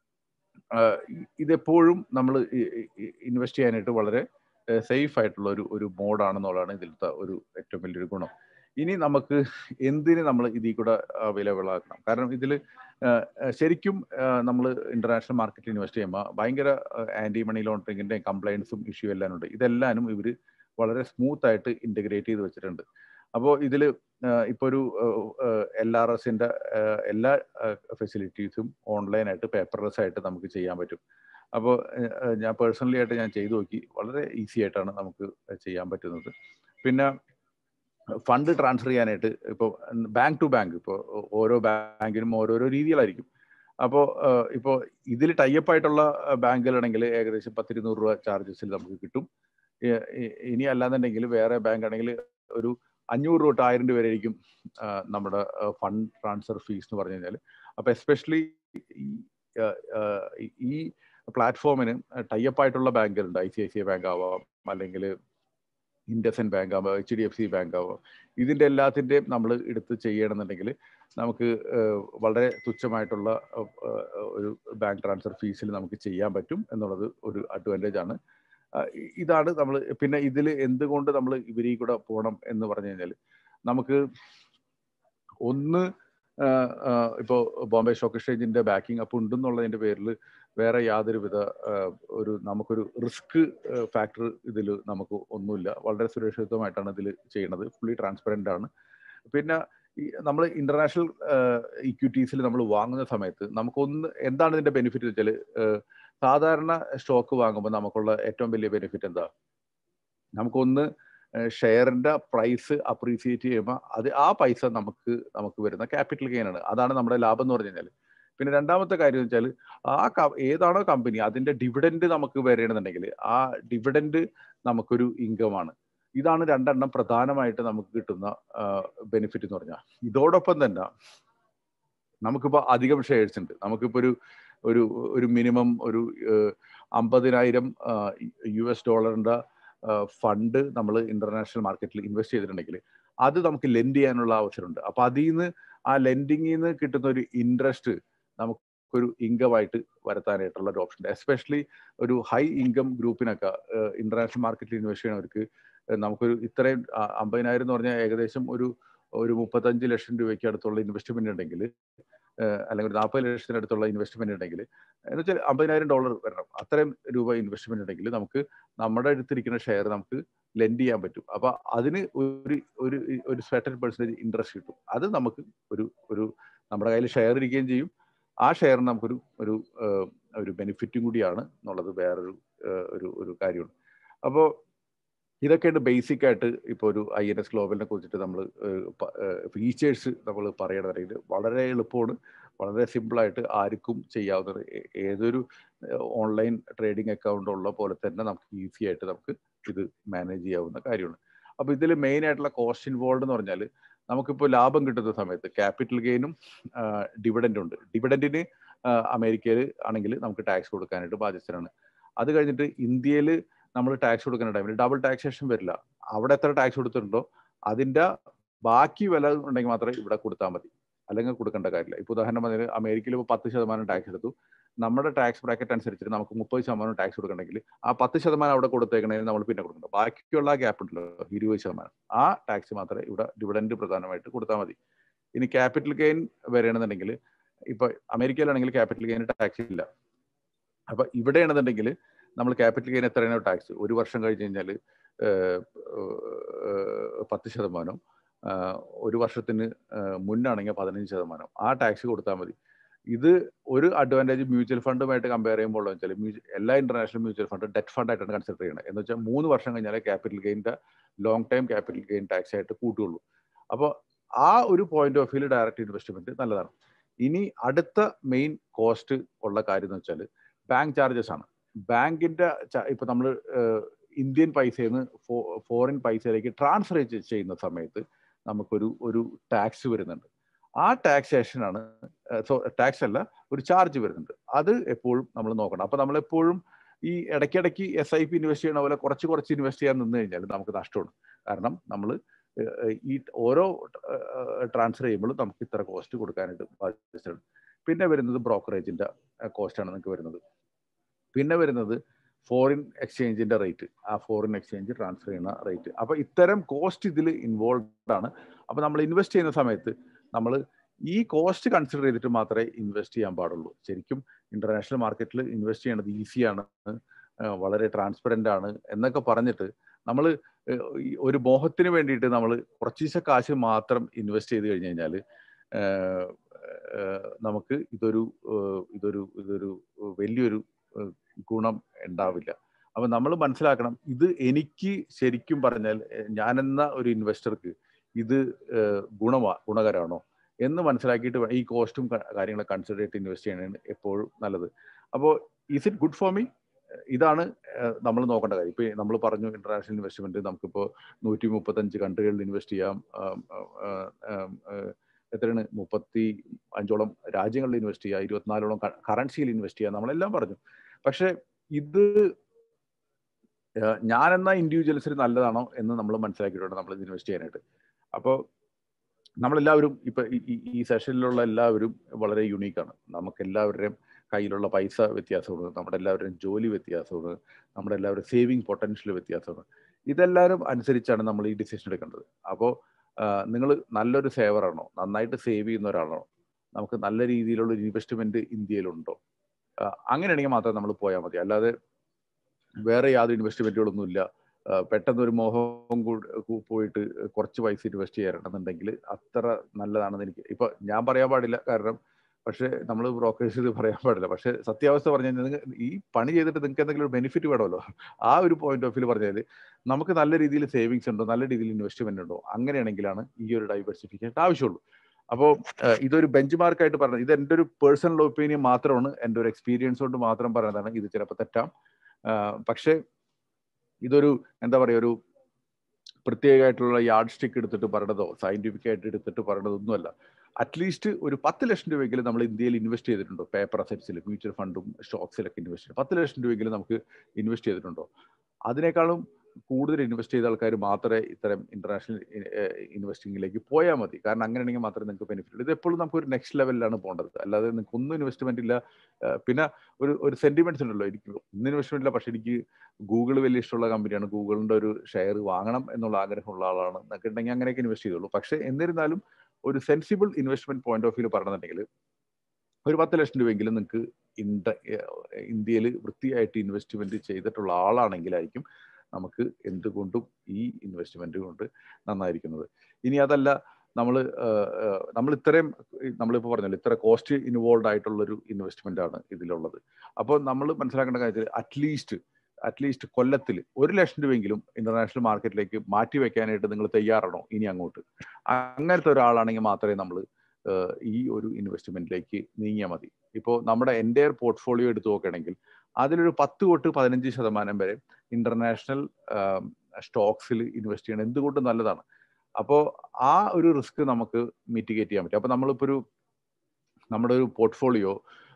ഇതെപ്പോഴും നമ്മൾ ഇൻവെസ്റ്റ് ചെയ്യാനായിട്ട് വളരെ സേഫ് ആയിട്ടുള്ള ഒരു ഒരു മോഡാണെന്നുള്ളതാണ് ഇതിലത്തെ ഒരു ഏറ്റവും വലിയൊരു ഗുണം ഇനി നമുക്ക് എന്തിന് നമ്മൾ ഇതിൽ കൂടെ അവൈലബിൾ ആക്കണം കാരണം ഇതിൽ ശരിക്കും നമ്മൾ ഇന്റർനാഷണൽ മാർക്കറ്റിൽ ഇൻവെസ്റ്റ് ചെയ്യുമ്പോൾ ഭയങ്കര ആന്റി മണി ലോണ്ടറിങ്ങിന്റെ കംപ്ലൈൻസും ഇഷ്യൂ എല്ലാം ഉണ്ട് ഇതെല്ലാനും ഇവർ വളരെ സ്മൂത്ത് ആയിട്ട് ഇന്റഗ്രേറ്റ് ചെയ്ത് വെച്ചിട്ടുണ്ട് അപ്പോൾ ഇതിൽ ഇപ്പോൾ ഒരു എൽ ആർ എസിന്റെ എല്ലാ ഫെസിലിറ്റീസും ഓൺലൈനായിട്ട് പേപ്പർലെസ് ആയിട്ട് നമുക്ക് ചെയ്യാൻ പറ്റും അപ്പോൾ ഞാൻ പേഴ്സണലി ആയിട്ട് ഞാൻ ചെയ്തു നോക്കി വളരെ ഈസി ആയിട്ടാണ് നമുക്ക് ചെയ്യാൻ പറ്റുന്നത് പിന്നെ ഫണ്ട് ട്രാൻസ്ഫർ ചെയ്യാനായിട്ട് ഇപ്പോൾ ബാങ്ക് ടു ബാങ്ക് ഇപ്പോൾ ഓരോ ബാങ്കിനും ഓരോരോ രീതികളായിരിക്കും അപ്പോൾ ഇപ്പോൾ ഇതിൽ ടൈപ്പ് ആയിട്ടുള്ള ബാങ്കുകളാണെങ്കിൽ ഏകദേശം പത്തിരുന്നൂറ് രൂപ ചാർജസിൽ നമുക്ക് കിട്ടും ഇനി അല്ലാന്നുണ്ടെങ്കിൽ വേറെ ബാങ്ക് ആണെങ്കിൽ ഒരു അഞ്ഞൂറ് തൊട്ട് ആയിരം രൂപ വരെ ആയിരിക്കും നമ്മുടെ ഫണ്ട് ട്രാൻസ്ഫർ ഫീസ് എന്ന് പറഞ്ഞു കഴിഞ്ഞാൽ അപ്പോൾ എസ്പെഷ്യലി ഈ പ്ലാറ്റ്ഫോമിന് ടൈപ്പ് ആയിട്ടുള്ള ബാങ്കുകളുണ്ട് I C I C I bank ആവാം അല്ലെങ്കിൽ ഇൻഡസൻ ബാങ്ക് ആവാം H D F C bank ആവാം ഇതിൻ്റെ എല്ലാത്തിൻ്റെയും നമ്മൾ എടുത്ത് ചെയ്യണമെന്നുണ്ടെങ്കിൽ നമുക്ക് വളരെ തുച്ഛമായിട്ടുള്ള ഒരു ബാങ്ക് ട്രാൻസ്ഫർ ഫീസിൽ നമുക്ക് ചെയ്യാൻ പറ്റും എന്നുള്ളത് ഒരു അഡ്വാൻറ്റേജ് ആണ് ഇതാണ് നമ്മൾ പിന്നെ ഇതിൽ എന്തുകൊണ്ട് നമ്മൾ ഇവരിൽ കൂടെ പോകണം എന്ന് പറഞ്ഞു കഴിഞ്ഞാൽ നമുക്ക് ഒന്ന് ഇപ്പോൾ ബോംബെ സ്റ്റോക്ക് എക്സ്ചേഞ്ചിന്റെ ബാക്കിംഗ് അപ്പ് ഉണ്ടെന്നുള്ളതിന്റെ പേരിൽ വേറെ യാതൊരുവിധ ഒരു നമുക്കൊരു റിസ്ക് ഫാക്ടർ ഇതിൽ നമുക്ക് ഒന്നുമില്ല വളരെ സുരക്ഷിതമായിട്ടാണ് ഇതിൽ ചെയ്യുന്നത് ഫുള്ളി ട്രാൻസ്പെറൻ്റ് ആണ് പിന്നെ നമ്മൾ ഇന്റർനാഷണൽ ഇക്വിറ്റീസിൽ നമ്മൾ വാങ്ങുന്ന സമയത്ത് നമുക്കൊന്ന് എന്താണ് ഇതിന്റെ ബെനിഫിറ്റ് വെച്ചാൽ സാധാരണ സ്റ്റോക്ക് വാങ്ങുമ്പോൾ നമുക്കുള്ള ഏറ്റവും വലിയ ബെനിഫിറ്റ് എന്താ നമുക്കൊന്ന് ഷെയറിന്റെ പ്രൈസ് അപ്രീസിയേറ്റ് ചെയ്യുമ്പോൾ അത് ആ പൈസ നമുക്ക് നമുക്ക് വരുന്ന ക്യാപിറ്റൽ ഗെയിൻ ആണ് അതാണ് നമ്മുടെ ലാഭം എന്ന് പറഞ്ഞു കഴിഞ്ഞാൽ പിന്നെ രണ്ടാമത്തെ കാര്യം വെച്ചാൽ ആ ഏതാണോ കമ്പനി അതിന്റെ ഡിവിഡൻഡ് നമുക്ക് വരണമെന്നുണ്ടെങ്കിൽ ആ ഡിവിഡൻഡ് നമുക്കൊരു ഇൻകമാണ് ഇതാണ് രണ്ടെണ്ണം പ്രധാനമായിട്ട് നമുക്ക് കിട്ടുന്ന ബെനിഫിറ്റ് എന്ന് പറഞ്ഞാൽ ഇതോടൊപ്പം തന്നെ നമുക്കിപ്പോൾ അധികം ഷെയർസ് ഉണ്ട് നമുക്കിപ്പോൾ ഒരു ഒരു ഒരു മിനിമം ഒരു അമ്പതിനായിരം യു എസ് ഡോളറിന്റെ ഫണ്ട് നമ്മൾ ഇന്റർനാഷണൽ മാർക്കറ്റിൽ ഇൻവെസ്റ്റ് ചെയ്തിട്ടുണ്ടെങ്കിൽ അത് നമുക്ക് ലെൻഡ് ചെയ്യാനുള്ള അവസരമുണ്ട് അപ്പൊ അതിൽ നിന്ന് ആ ലെൻഡിങ്ങിൽ നിന്ന് കിട്ടുന്ന ഒരു ഇൻട്രസ്റ്റ് നമുക്കൊരു ഇൻകം ആയിട്ട് വരുത്താനായിട്ടുള്ള ഒരു ഓപ്ഷൻ എസ്പെഷ്യലി ഒരു ഹൈ ഇൻകം ഗ്രൂപ്പിനൊക്കെ ഇന്റർനാഷണൽ മാർക്കറ്റിൽ ഇൻവെസ്റ്റ് ചെയ്യണവർക്ക് നമുക്കൊരു ഇത്രയും അമ്പതിനായിരം എന്ന് പറഞ്ഞാൽ ഏകദേശം ഒരു ഒരു മുപ്പത്തഞ്ച് ലക്ഷം രൂപയ്ക്ക് അടുത്തുള്ള ഇൻവെസ്റ്റ്മെന്റ് ഉണ്ടെങ്കിൽ അല്ലെങ്കിൽ ഒരു നാൽപ്പത് ലക്ഷത്തിനടുത്തുള്ള ഇൻവെസ്റ്റ്മെന്റ് ഉണ്ടെങ്കിൽ എന്ന് വെച്ചാൽ അമ്പതിനായിരം ഡോളർ വരണം അത്രയും രൂപ ഇൻവെസ്റ്റ്മെന്റ് ഉണ്ടെങ്കിൽ നമുക്ക് നമ്മുടെ അടുത്തിരിക്കുന്ന ഷെയർ നമുക്ക് ലെൻഡ് ചെയ്യാൻ പറ്റും അപ്പൊ അതിന് ഒരു ഒരു ഒരു സർട്ടൻ പെർസെൻറ്റേജ് ഇൻട്രസ്റ്റ് കിട്ടും അത് നമുക്ക് ഒരു ഒരു നമ്മുടെ കയ്യിൽ ഷെയർ ഇരിക്കുകയും ചെയ്യും ആ ഷെയറിന് നമുക്കൊരു ഒരു ഒരു ബെനിഫിറ്റും കൂടിയാണ് എന്നുള്ളത് വേറൊരു ഒരു ഒരു കാര്യമാണ് അപ്പോൾ ഇതൊക്കെയാണ് ബേസിക് ആയിട്ട് ഇപ്പോൾ ഒരു ഐ എൻ എസ് ഗ്ലോബലിനെ കുറിച്ചിട്ട് നമ്മൾ ഫീച്ചേഴ്സ് നമ്മൾ പറയണമെന്നുണ്ടെങ്കിൽ വളരെ എളുപ്പമാണ് വളരെ സിമ്പിളായിട്ട് ആർക്കും ചെയ്യാവുന്നത് ഏതൊരു ഓൺലൈൻ ട്രേഡിംഗ് അക്കൗണ്ട് ഉള്ള പോലെ തന്നെ നമുക്ക് ഈസി ആയിട്ട് നമുക്ക് ഇത് മാനേജ് ചെയ്യാവുന്ന കാര്യമാണ് അപ്പോൾ ഇതിൽ മെയിൻ ആയിട്ടുള്ള കോസ്റ്റ് ഇൻവോൾവ് എന്ന് പറഞ്ഞാൽ നമുക്കിപ്പോൾ ലാഭം കിട്ടുന്ന സമയത്ത് ക്യാപിറ്റൽ ഗെയിനും ഡിവിഡൻറ്റും ഉണ്ട് ഡിവിഡൻറ്റിന് അമേരിക്കയിൽ ആണെങ്കിൽ നമുക്ക് ടാക്സ് കൊടുക്കാനായിട്ട് ബാധ്യസ്ഥരാണ് അത് കഴിഞ്ഞിട്ട് ഇന്ത്യയിൽ നമ്മൾ ടാക്സ് കൊടുക്കുന്ന ടൈമിൽ ഡബിൾ ടാക്സേഷൻ വരില്ല അവിടെ എത്ര ടാക്സ് കൊടുത്തിട്ടുണ്ടോ അതിന്റെ ബാക്കി വില ഉണ്ടെങ്കിൽ മാത്രമേ ഇവിടെ കൊടുത്താൽ മതി അല്ലെങ്കിൽ കൊടുക്കേണ്ട കാര്യമില്ല ഇപ്പൊ ഉദാഹരണം പറഞ്ഞാൽ അമേരിക്കയിൽ ഇപ്പോൾ പത്ത് ശതമാനം ടാക്സ് എടുത്തു നമ്മുടെ ടാക്സ് ബ്രാക്കറ്റ് അനുസരിച്ചിട്ട് നമുക്ക് മുപ്പത് ശതമാനം ടാക്സ് കൊടുക്കണമെങ്കിൽ ആ പത്ത് ശതമാനം അവിടെ കൊടുത്തേക്കണേൽ നമ്മൾ പിന്നെ കൊടുക്കണം ബാക്കിയുള്ള ഗ്യാപ്പ് ഉണ്ടല്ലോ ഇരുപത് ശതമാനം ആ ടാക്സ് മാത്രമേ ഇവിടെ ഡിവിഡൻഡ് പ്രധാനമായിട്ട് കൊടുത്താൽ മതി ഇനി ക്യാപിറ്റൽ ഗെയിൻ വരികയാണെന്നുണ്ടെങ്കിൽ ഇപ്പൊ അമേരിക്കയിലാണെങ്കിൽ ക്യാപിറ്റൽ ഗെയിൻ ടാക്സ് ഇല്ല അപ്പൊ ഇവിടെയാണെന്നുണ്ടെങ്കിൽ നമ്മൾ ക്യാപിറ്റൽ ഗെയിൻ എത്രയാണോ ടാക്സ് ഒരു വർഷം കഴിഞ്ഞ് കഴിഞ്ഞാൽ പത്ത് ശതമാനം ഒരു വർഷത്തിന് മുന്നാണെങ്കിൽ പതിനഞ്ച് ശതമാനം ആ ടാക്സ് കൊടുത്താൽ മതി ഇത് ഒരു അഡ്വാൻറ്റേജ് മ്യൂച്വൽ ഫണ്ടുമായിട്ട് കമ്പയർ ചെയ്യുമ്പോൾ വെച്ചാൽ എല്ലാ international mutual fund debt fund ആയിട്ടാണ് കൺസിഡർ ചെയ്യുന്നത് എന്ന് വെച്ചാൽ മൂന്ന് വർഷം കഴിഞ്ഞാലേ ക്യാപിറ്റൽ ഗെയിൻ്റെ long time capital gain tax ആയിട്ട് കൂട്ടുകയുള്ളൂ അപ്പോൾ ആ ഒരു point of view direct investment നല്ലതാണ് ഇനി അടുത്ത മെയിൻ കോസ്റ്റ് ഉള്ള കാര്യം എന്ന് വെച്ചാൽ ബാങ്ക് ചാർജസ് ആണ് ബാങ്കിന്റെ ഇപ്പൊ നമ്മൾ ഇന്ത്യൻ പൈസയിൽ നിന്ന് ഫോറിൻ പൈസയിലേക്ക് ട്രാൻസ്ഫർ ചെയ്യുന്ന സമയത്ത് നമുക്കൊരു ഒരു ടാക്സ് വരുന്നുണ്ട് ആ ടാക്സേഷനാണ് സോ ടാക്സ് അല്ല ഒരു ചാർജ് വരുന്നുണ്ട് അത് എപ്പോഴും നമ്മൾ നോക്കണം അപ്പൊ നമ്മൾ എപ്പോഴും ഈ ഇടയ്ക്കിടയ്ക്ക് എസ് ഐ പി ഇൻവെസ്റ്റ് ചെയ്യണ പോലെ കുറച്ച് കുറച്ച് ഇൻവെസ്റ്റ് ചെയ്യാൻ നിന്ന് കഴിഞ്ഞാൽ നമുക്ക് നഷ്ടമാണ് കാരണം നമ്മൾ ഈ ഓരോ ട്രാൻസ്ഫർ ചെയ്യുമ്പോഴും നമുക്ക് ഇത്ര കോസ്റ്റ് കൊടുക്കാനായിട്ട് ബാധ്യതയുണ്ട് പിന്നെ വരുന്നത് ബ്രോക്കറേജിന്റെ കോസ്റ്റാണ് നിങ്ങൾക്ക് വരുന്നത് പിന്നെ വരുന്നത് ഫോറിൻ എക്സ്ചേഞ്ചിന്റെ റേറ്റ് ആ ഫോറിൻ എക്സ്ചേഞ്ച് ട്രാൻസ്ഫർ ചെയ്യുന്ന റേറ്റ് അപ്പൊ ഇത്തരം കോസ്റ്റ് ഇതിൽ ഇൻവോൾവ് ആണ് അപ്പൊ നമ്മൾ ഇൻവെസ്റ്റ് ചെയ്യുന്ന സമയത്ത് നമ്മൾ ഈ കോസ്റ്റ് കൺസിഡർ ചെയ്തിട്ട് മാത്രമേ ഇൻവെസ്റ്റ് ചെയ്യാൻ പാടുള്ളൂ ശരിക്കും ഇന്റർനാഷണൽ മാർക്കറ്റിൽ ഇൻവെസ്റ്റ് ചെയ്യണത് ഈസിയാണ് വളരെ ട്രാൻസ്പെറൻ്റ് ആണ് എന്നൊക്കെ പറഞ്ഞിട്ട് നമ്മൾ ഒരു മോഹത്തിന് വേണ്ടിയിട്ട് നമ്മൾ കുറച്ച് കാശ് മാത്രം ഇൻവെസ്റ്റ് ചെയ്ത് കഴിഞ്ഞ് കഴിഞ്ഞാൽ നമുക്ക് ഇതൊരു ഇതൊരു ഇതൊരു വലിയൊരു ഗുണം ഉണ്ടാവില്ല അപ്പൊ നമ്മൾ മനസ്സിലാക്കണം ഇത് എനിക്ക് ശരിക്കും പറഞ്ഞാൽ ഞാനെന്ന ഒരു ഇൻവെസ്റ്റർക്ക് ഇത് ഗുണമാ ഗുണകരമാണോ എന്ന് മനസ്സിലാക്കിയിട്ട് ഈ കോസ്റ്റും കാര്യങ്ങളൊക്കെ കൺസിഡർ ചെയ്തിട്ട് ഇൻവെസ്റ്റ് ചെയ്യണതാണ് എപ്പോഴും നല്ലത് അപ്പോൾ is it good for me ഇതാണ് നമ്മൾ നോക്കേണ്ട കാര്യം ഇപ്പൊ നമ്മൾ പറഞ്ഞു ഇന്റർനാഷണൽ ഇൻവെസ്റ്റ്മെന്റ് നമുക്കിപ്പോൾ നൂറ്റി മുപ്പത്തഞ്ച് കൺട്രികളിൽ ഇൻവെസ്റ്റ് ചെയ്യാം എത്രയാണ് മുപ്പത്തി അഞ്ചോളം രാജ്യങ്ങളിൽ ഇൻവെസ്റ്റ് ചെയ്യുക ഇരുപത്തിനാലോളം കറൻസിയിൽ ഇൻവെസ്റ്റ് ചെയ്യുക നമ്മളെല്ലാം പറഞ്ഞു പക്ഷെ ഇത് ഞാനെന്ന ഇൻഡിവിജ്വൽസിന് നല്ലതാണോ എന്ന് നമ്മൾ മനസ്സിലാക്കിയിട്ടുണ്ട് നമ്മൾ ഇത് ഇൻവെസ്റ്റ് ചെയ്യാനായിട്ട് അപ്പോൾ നമ്മളെല്ലാവരും ഇപ്പൊ ഈ സെഷനിലുള്ള എല്ലാവരും വളരെ യുണീക്കാണ് നമുക്ക് എല്ലാവരുടെയും കയ്യിലുള്ള പൈസ വ്യത്യാസമാണ് നമ്മുടെ എല്ലാവരുടെയും ജോലി വ്യത്യാസമാണ് നമ്മുടെ എല്ലാവരും സേവിങ് പൊട്ടൻഷ്യൽ വ്യത്യാസമാണ് ഇതെല്ലാവരും അനുസരിച്ചാണ് നമ്മൾ ഈ ഡിസിഷൻ എടുക്കേണ്ടത് അപ്പോൾ നിങ്ങൾ നല്ലൊരു സേവറാണോ നന്നായിട്ട് സേവ് ചെയ്യുന്ന ഒരാളാണോ നമുക്ക് നല്ല രീതിയിലുള്ള ഇൻവെസ്റ്റ്മെന്റ് ഇന്ത്യയിലുണ്ടോ അങ്ങനെയാണെങ്കിൽ മാത്രമേ നമ്മൾ പോയാൽ മതി അല്ലാതെ വേറെ യാതൊരു ഇൻവെസ്റ്റ്മെന്റുകളൊന്നും ഇല്ല പെട്ടെന്ന് ഒരു മോഹം പോയിട്ട് കുറച്ച് പൈസ ഇൻവെസ്റ്റ് ചെയ്യാറുണ്ടെന്നുണ്ടെങ്കിൽ അത്ര നല്ലതാണെന്ന് എനിക്ക് ഇപ്പൊ ഞാൻ പറയാൻ പാടില്ല കാരണം പക്ഷേ നമ്മൾ ബ്രോക്കേഴ്സ് ഇത് പറയാൻ പാടില്ല പക്ഷേ സത്യാവസ്ഥ പറഞ്ഞു കഴിഞ്ഞാൽ ഈ പണി ചെയ്തിട്ട് നിങ്ങൾക്ക് എന്തെങ്കിലും ഒരു ബെനിഫിറ്റ് വേണമല്ലോ ആ ഒരു പോയിന്റ് ഓഫ് വ്യൂ പറഞ്ഞാൽ നമുക്ക് നല്ല രീതിയിൽ സേവിങ്സ് ഉണ്ടോ നല്ല രീതിയിൽ ഇൻവെസ്റ്റ്മെന്റ് ഉണ്ടോ അങ്ങനെയാണെങ്കിലാണ് ഈ ഒരു ഡൈവേഴ്സിഫിക്കേഷൻ ആവശ്യമുള്ളൂ അപ്പോൾ ഇതൊരു ബെഞ്ച് മാർക്കായിട്ട് പറഞ്ഞത് ഇത് എൻ്റെ ഒരു പേഴ്സണൽ ഒപ്പീനിയൻ മാത്രമാണ് എൻ്റെ ഒരു എക്സ്പീരിയൻസ് കൊണ്ട് മാത്രം പറയുന്നതാണ് ഇത് ചിലപ്പോൾ തെറ്റാം പക്ഷേ ഇതൊരു എന്താ പറയുക ഒരു പ്രത്യേകമായിട്ടുള്ള യാർഡ് സ്റ്റിക്ക് എടുത്തിട്ട് പറയണതോ സയന്റിഫിക് ആയിട്ട് എടുത്തിട്ട് പറയണതൊന്നുമല്ല അറ്റ്ലീസ്റ്റ് ഒരു പത്ത് ലക്ഷം രൂപയെങ്കിലും നമ്മൾ ഇന്ത്യയിൽ ഇൻവെസ്റ്റ് ചെയ്തിട്ടുണ്ടോ പേപ്പർ അസറ്റ്സിൽ മ്യൂച്വൽ ഫണ്ടും സ്റ്റോക്സിലൊക്കെ ഇൻവെസ്റ്റ് ചെയ്തു പത്ത് ലക്ഷം രൂപയെങ്കിലും നമുക്ക് ഇൻവെസ്റ്റ് ചെയ്തിട്ടുണ്ടോ അതിനേക്കാളും കൂടുതൽ ഇൻവെസ്റ്റ് ചെയ്ത ആൾക്കാർ മാത്രമേ ഇത്തരം ഇന്റർനാഷണൽ ഇൻവെസ്റ്റിംഗിലേക്ക് പോയാൽ മതി കാരണം അങ്ങനെയാണെങ്കിൽ മാത്രമേ നിങ്ങൾക്ക് ബെനിഫിറ്റ് ഉള്ളൂ ഇത് എപ്പോഴും നമുക്ക് ഒരു നെക്സ്റ്റ് ലെവലിലാണ് പോകേണ്ടത് അല്ലാതെ നിങ്ങൾക്ക് ഒന്നും ഇൻവെസ്റ്റ്മെന്റ് ഇല്ല പിന്നെ ഒരു ഒരു സെന്റിമെന്റ്സ് ഉണ്ടല്ലോ എനിക്ക് ഒന്നും ഇൻവെസ്റ്റ്മെന്റ് ഇല്ല പക്ഷെ എനിക്ക് ഗൂഗിൾ വലിയ ഇഷ്ടമുള്ള കമ്പനിയാണ് ഗൂഗിളിന്റെ ഒരു ഷെയർ വാങ്ങണം എന്നുള്ള ആഗ്രഹമുള്ള ആളാണ് എന്നൊക്കെ ഉണ്ടെങ്കിൽ അങ്ങനെയൊക്കെ ഇൻവെസ്റ്റ് ചെയ്തോളൂ പക്ഷെ എന്നിരുന്നാലും ഒരു sensible investment point of view പറഞ്ഞിട്ടുണ്ടെങ്കിൽ ഒരു പത്ത് ലക്ഷം രൂപയെങ്കിലും നിങ്ങൾക്ക് ഇന്ത്യ ഇന്ത്യയിൽ വൃത്തിയായിട്ട് ഇൻവെസ്റ്റ്മെന്റ് ചെയ്തിട്ടുള്ള ആളാണെങ്കിലായിരിക്കും നമുക്ക് എന്തുകൊണ്ടും ഈ ഇൻവെസ്റ്റ്മെന്റ് കൊണ്ട് നന്നായിരിക്കുന്നത് ഇനി അതല്ല നമ്മൾ നമ്മൾ ഇത്രയും നമ്മളിപ്പോൾ പറഞ്ഞല്ലോ ഇത്ര കോസ്റ്റ് ഇൻവോൾവ് ആയിട്ടുള്ളൊരു ഇൻവെസ്റ്റ്മെന്റ് ആണ് ഇതിലുള്ളത് അപ്പോൾ നമ്മൾ മനസ്സിലാക്കേണ്ട കാര്യത്തിൽ അറ്റ്ലീസ്റ്റ് അറ്റ്ലീസ്റ്റ് കൊല്ലത്തിൽ ഒരു ലക്ഷം രൂപയെങ്കിലും ഇന്റർനാഷണൽ മാർക്കറ്റിലേക്ക് മാറ്റി വെക്കാനായിട്ട് നിങ്ങൾ തയ്യാറാണോ ഇനി അങ്ങോട്ട് അങ്ങനത്തെ ഒരാളാണെങ്കിൽ മാത്രമേ നമ്മൾ ഈ ഒരു ഇൻവെസ്റ്റ്മെന്റിലേക്ക് നീങ്ങിയാൽ മതി ഇപ്പോൾ നമ്മുടെ എൻ്റെ പോർട്ട്ഫോളിയോ എടുത്തു നോക്കുകയാണെങ്കിൽ അതിലൊരു പത്ത് തൊട്ട് പതിനഞ്ച് ശതമാനം വരെ ഇന്റർനാഷണൽ സ്റ്റോക്സിൽ ഇൻവെസ്റ്റ് ചെയ്യണം എന്തുകൊണ്ട് നല്ലതാണ് അപ്പോൾ ആ ഒരു റിസ്ക് നമുക്ക് മിറ്റിഗേറ്റ് ചെയ്യാൻ പറ്റും അപ്പോൾ നമ്മളിപ്പോൾ ഒരു നമ്മുടെ ഒരു പോർട്ട്ഫോളിയോ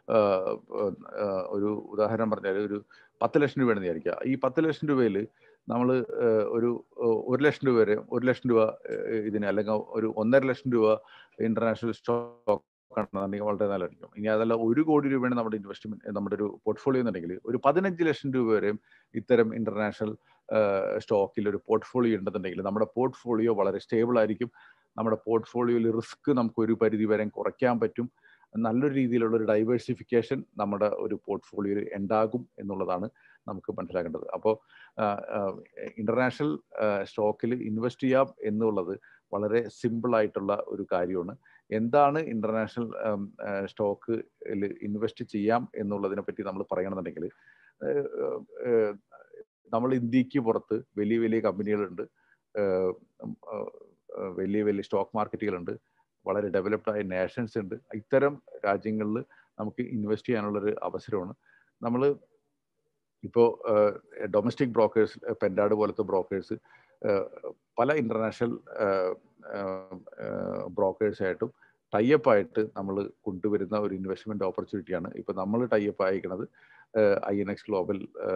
ഒരു ഉദാഹരണം പറഞ്ഞാൽ ഒരു പത്ത് ലക്ഷം രൂപയാണെന്ന് വിചാരിക്കുക ഈ പത്ത് ലക്ഷം രൂപയിൽ നമ്മൾ ഒരു ഒരു ലക്ഷം രൂപ വരെ ഒരു ലക്ഷം രൂപ ഇതിന് അല്ലെങ്കിൽ ഒരു ഒന്നര ലക്ഷം രൂപ ഇന്റർനാഷണൽ സ്റ്റോക്ക് നോക്കുകയാണെന്നുണ്ടെങ്കിൽ വളരെ നല്ലതായിരിക്കും ഇനി അതല്ല ഒരു കോടി രൂപയാണ് നമ്മുടെ ഇൻവെസ്റ്റ്മെന്റ് നമ്മുടെ ഒരു പോർട്ട്ഫോളിയോ എന്നുണ്ടെങ്കിൽ ഒരു പതിനഞ്ച് ലക്ഷം രൂപ വരെയും ഇത്തരം ഇന്റർനാഷണൽ സ്റ്റോക്കിൽ ഒരു പോർട്ട്ഫോളിയോ ഉണ്ടെന്നുണ്ടെങ്കിൽ നമ്മുടെ പോർട്ട്ഫോളിയോ വളരെ സ്റ്റേബിൾ ആയിരിക്കും നമ്മുടെ പോർട്ട്ഫോളിയോയിൽ റിസ്ക് നമുക്ക് ഒരു പരിധി വരെ കുറയ്ക്കാൻ പറ്റും നല്ലൊരു രീതിയിലുള്ള ഒരു ഡൈവേഴ്സിഫിക്കേഷൻ നമ്മുടെ ഒരു പോർട്ട്ഫോളിയോയിൽ ഉണ്ടാകും എന്നുള്ളതാണ് നമുക്ക് മനസ്സിലാക്കേണ്ടത് അപ്പോൾ ഇന്റർനാഷണൽ സ്റ്റോക്കിൽ ഇൻവെസ്റ്റ് ചെയ്യാം എന്നുള്ളത് വളരെ സിമ്പിൾ ആയിട്ടുള്ള ഒരു കാര്യമാണ് എന്താണ് ഇന്റർനാഷണൽ സ്റ്റോക്കിൽ ഇൻവെസ്റ്റ് ചെയ്യാം എന്നുള്ളതിനെ പറ്റി നമ്മൾ പറയണമെന്നുണ്ടെങ്കിൽ നമ്മൾ ഇന്ത്യക്ക് പുറത്ത് വലിയ വലിയ കമ്പനികളുണ്ട് വലിയ വലിയ സ്റ്റോക്ക് മാർക്കറ്റുകളുണ്ട് വളരെ ഡെവലപ്ഡ് ആയ നേഷൻസ് ഉണ്ട് ഇത്തരം രാജ്യങ്ങളിൽ നമുക്ക് ഇൻവെസ്റ്റ് ചെയ്യാനുള്ളൊരു അവസരമാണ് നമ്മൾ ഇപ്പോൾ ഡൊമസ്റ്റിക് ബ്രോക്കേഴ്സ് പെൻഡാഡ് പോലത്തെ ബ്രോക്കേഴ്സ് പല ഇന്റർനാഷണൽ ബ്രോക്കേഴ്സായിട്ടും ടൈപ്പ് ആയിട്ട് നമ്മൾ കൊണ്ടുവരുന്ന ഒരു ഇൻവെസ്റ്റ്മെന്റ് ഓപ്പർച്യൂണിറ്റിയാണ് ഇപ്പൊ നമ്മൾ ടൈപ്പ് അയക്കുന്നത് ഐ എൻ എക്സ് ഗ്ലോബൽ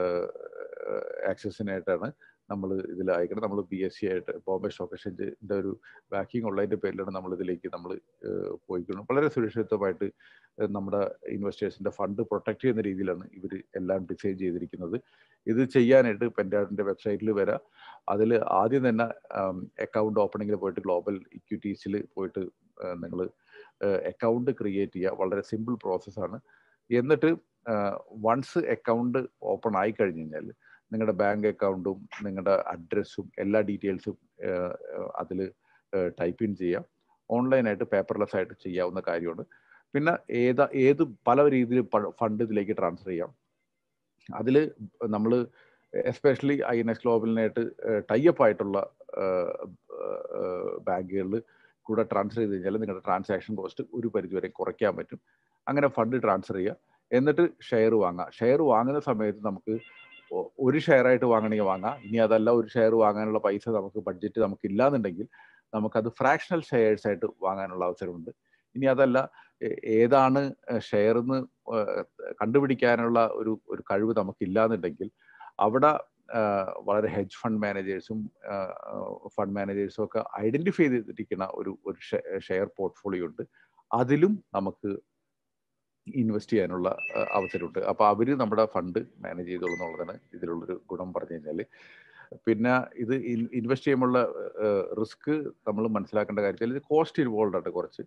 ആക്സസിനായിട്ടാണ് നമ്മൾ ഇതിൽ അയക്കുന്നത് നമ്മൾ ബി എസ് സി ആയിട്ട് ബോംബെ സ്റ്റോക്ക് എക്സ്ചേഞ്ചിന്റെ ഒരു ബാക്കിംഗ് ഉള്ളതിന്റെ പേരിലാണ് നമ്മൾ ഇതിലേക്ക് നമ്മൾ പോയിക്കുന്നത് വളരെ സുരക്ഷിതമായിട്ട് നമ്മുടെ ഇൻവെസ്റ്റേഴ്സിന്റെ ഫണ്ട് പ്രൊട്ടക്ട് ചെയ്യുന്ന രീതിയിലാണ് ഇവർ എല്ലാം ഡിസൈൻ ചെയ്തിരിക്കുന്നത് ഇത് ചെയ്യാനായിട്ട് പെൻഡാഡിന്റെ വെബ്സൈറ്റിൽ വരാം അതിൽ ആദ്യം തന്നെ അക്കൗണ്ട് ഓപ്പണിങ്ങിൽ പോയിട്ട് ഗ്ലോബൽ ഇക്വിറ്റീസിൽ പോയിട്ട് നിങ്ങൾ അക്കൗണ്ട് ക്രിയേറ്റ് ചെയ്യുക വളരെ സിമ്പിൾ പ്രോസസ്സാണ് എന്നിട്ട് വൺസ് അക്കൗണ്ട് ഓപ്പൺ ആയി കഴിഞ്ഞ് കഴിഞ്ഞാൽ നിങ്ങളുടെ ബാങ്ക് അക്കൗണ്ടും നിങ്ങളുടെ അഡ്രസ്സും എല്ലാ ഡീറ്റെയിൽസും അതിൽ ടൈപ്പ് ഇൻ ചെയ്യാം ഓൺലൈനായിട്ട് പേപ്പർലെസ് ആയിട്ട് ചെയ്യാവുന്ന കാര്യമാണ് പിന്നെ ഏതാ ഏത് പല രീതിയിൽ ഫണ്ട് ഇതിലേക്ക് ട്രാൻസ്ഫർ ചെയ്യാം അതിൽ നമ്മൾ എസ്പെഷ്യലി ഐ എൻ എസ് ഗ്ലോബലിനായിട്ട് ടൈപ്പ് ആയിട്ടുള്ള ബാങ്കുകളിൽ കൂടെ ട്രാൻസ്ഫർ ചെയ്ത് കഴിഞ്ഞാൽ നിങ്ങളുടെ ട്രാൻസാക്ഷൻ കോസ്റ്റ് ഒരു പരിധിവരെ കുറയ്ക്കാൻ പറ്റും അങ്ങനെ ഫണ്ട് ട്രാൻസ്ഫർ ചെയ്യുക എന്നിട്ട് ഷെയർ വാങ്ങാം ഷെയർ വാങ്ങുന്ന സമയത്ത് നമുക്ക് ഒരു ഷെയർ ആയിട്ട് വാങ്ങണമെങ്കിൽ വാങ്ങാം ഇനി അതല്ല ഒരു ഷെയർ വാങ്ങാനുള്ള പൈസ നമുക്ക് ബഡ്ജറ്റ് നമുക്ക് ഇല്ലാന്നുണ്ടെങ്കിൽ നമുക്കത് ഫ്രാക്ഷണൽ ഷെയർസ് ആയിട്ട് വാങ്ങാനുള്ള അവസരമുണ്ട് ഇനി അതല്ല ഏതാണ് ഷെയർ എന്ന് കണ്ടുപിടിക്കാനുള്ള ഒരു ഒരു കഴിവ് നമുക്ക് ഇല്ലാന്നുണ്ടെങ്കിൽ അവിടെ വളരെ ഹെഡ്ജ് ഫണ്ട് മാനേജേഴ്സും ഫണ്ട് മാനേജേഴ്സും ഒക്കെ ഐഡന്റിഫൈ ചെയ്തിരിക്കുന്ന ഒരു ഒരു ഷെയർ പോർട്ട്ഫോളിയോ ഉണ്ട് അതിലും നമുക്ക് ഇൻവെസ്റ്റ് ചെയ്യാനുള്ള അവസരമുണ്ട് അപ്പോൾ അവർ നമ്മുടെ ഫണ്ട് മാനേജ് ചെയ്തോളൂ എന്നുള്ളതാണ് ഇതിലുള്ളൊരു ഗുണം പറഞ്ഞു കഴിഞ്ഞാൽ പിന്നെ ഇത് ഇൻവെസ്റ്റ് ചെയ്യുമ്പോഴുള്ള റിസ്ക് നമ്മൾ മനസ്സിലാക്കേണ്ട കാര്യത്തിൽ ഇത് കോസ്റ്റ് ഇൻവോൾവ് ആണ് കുറച്ച്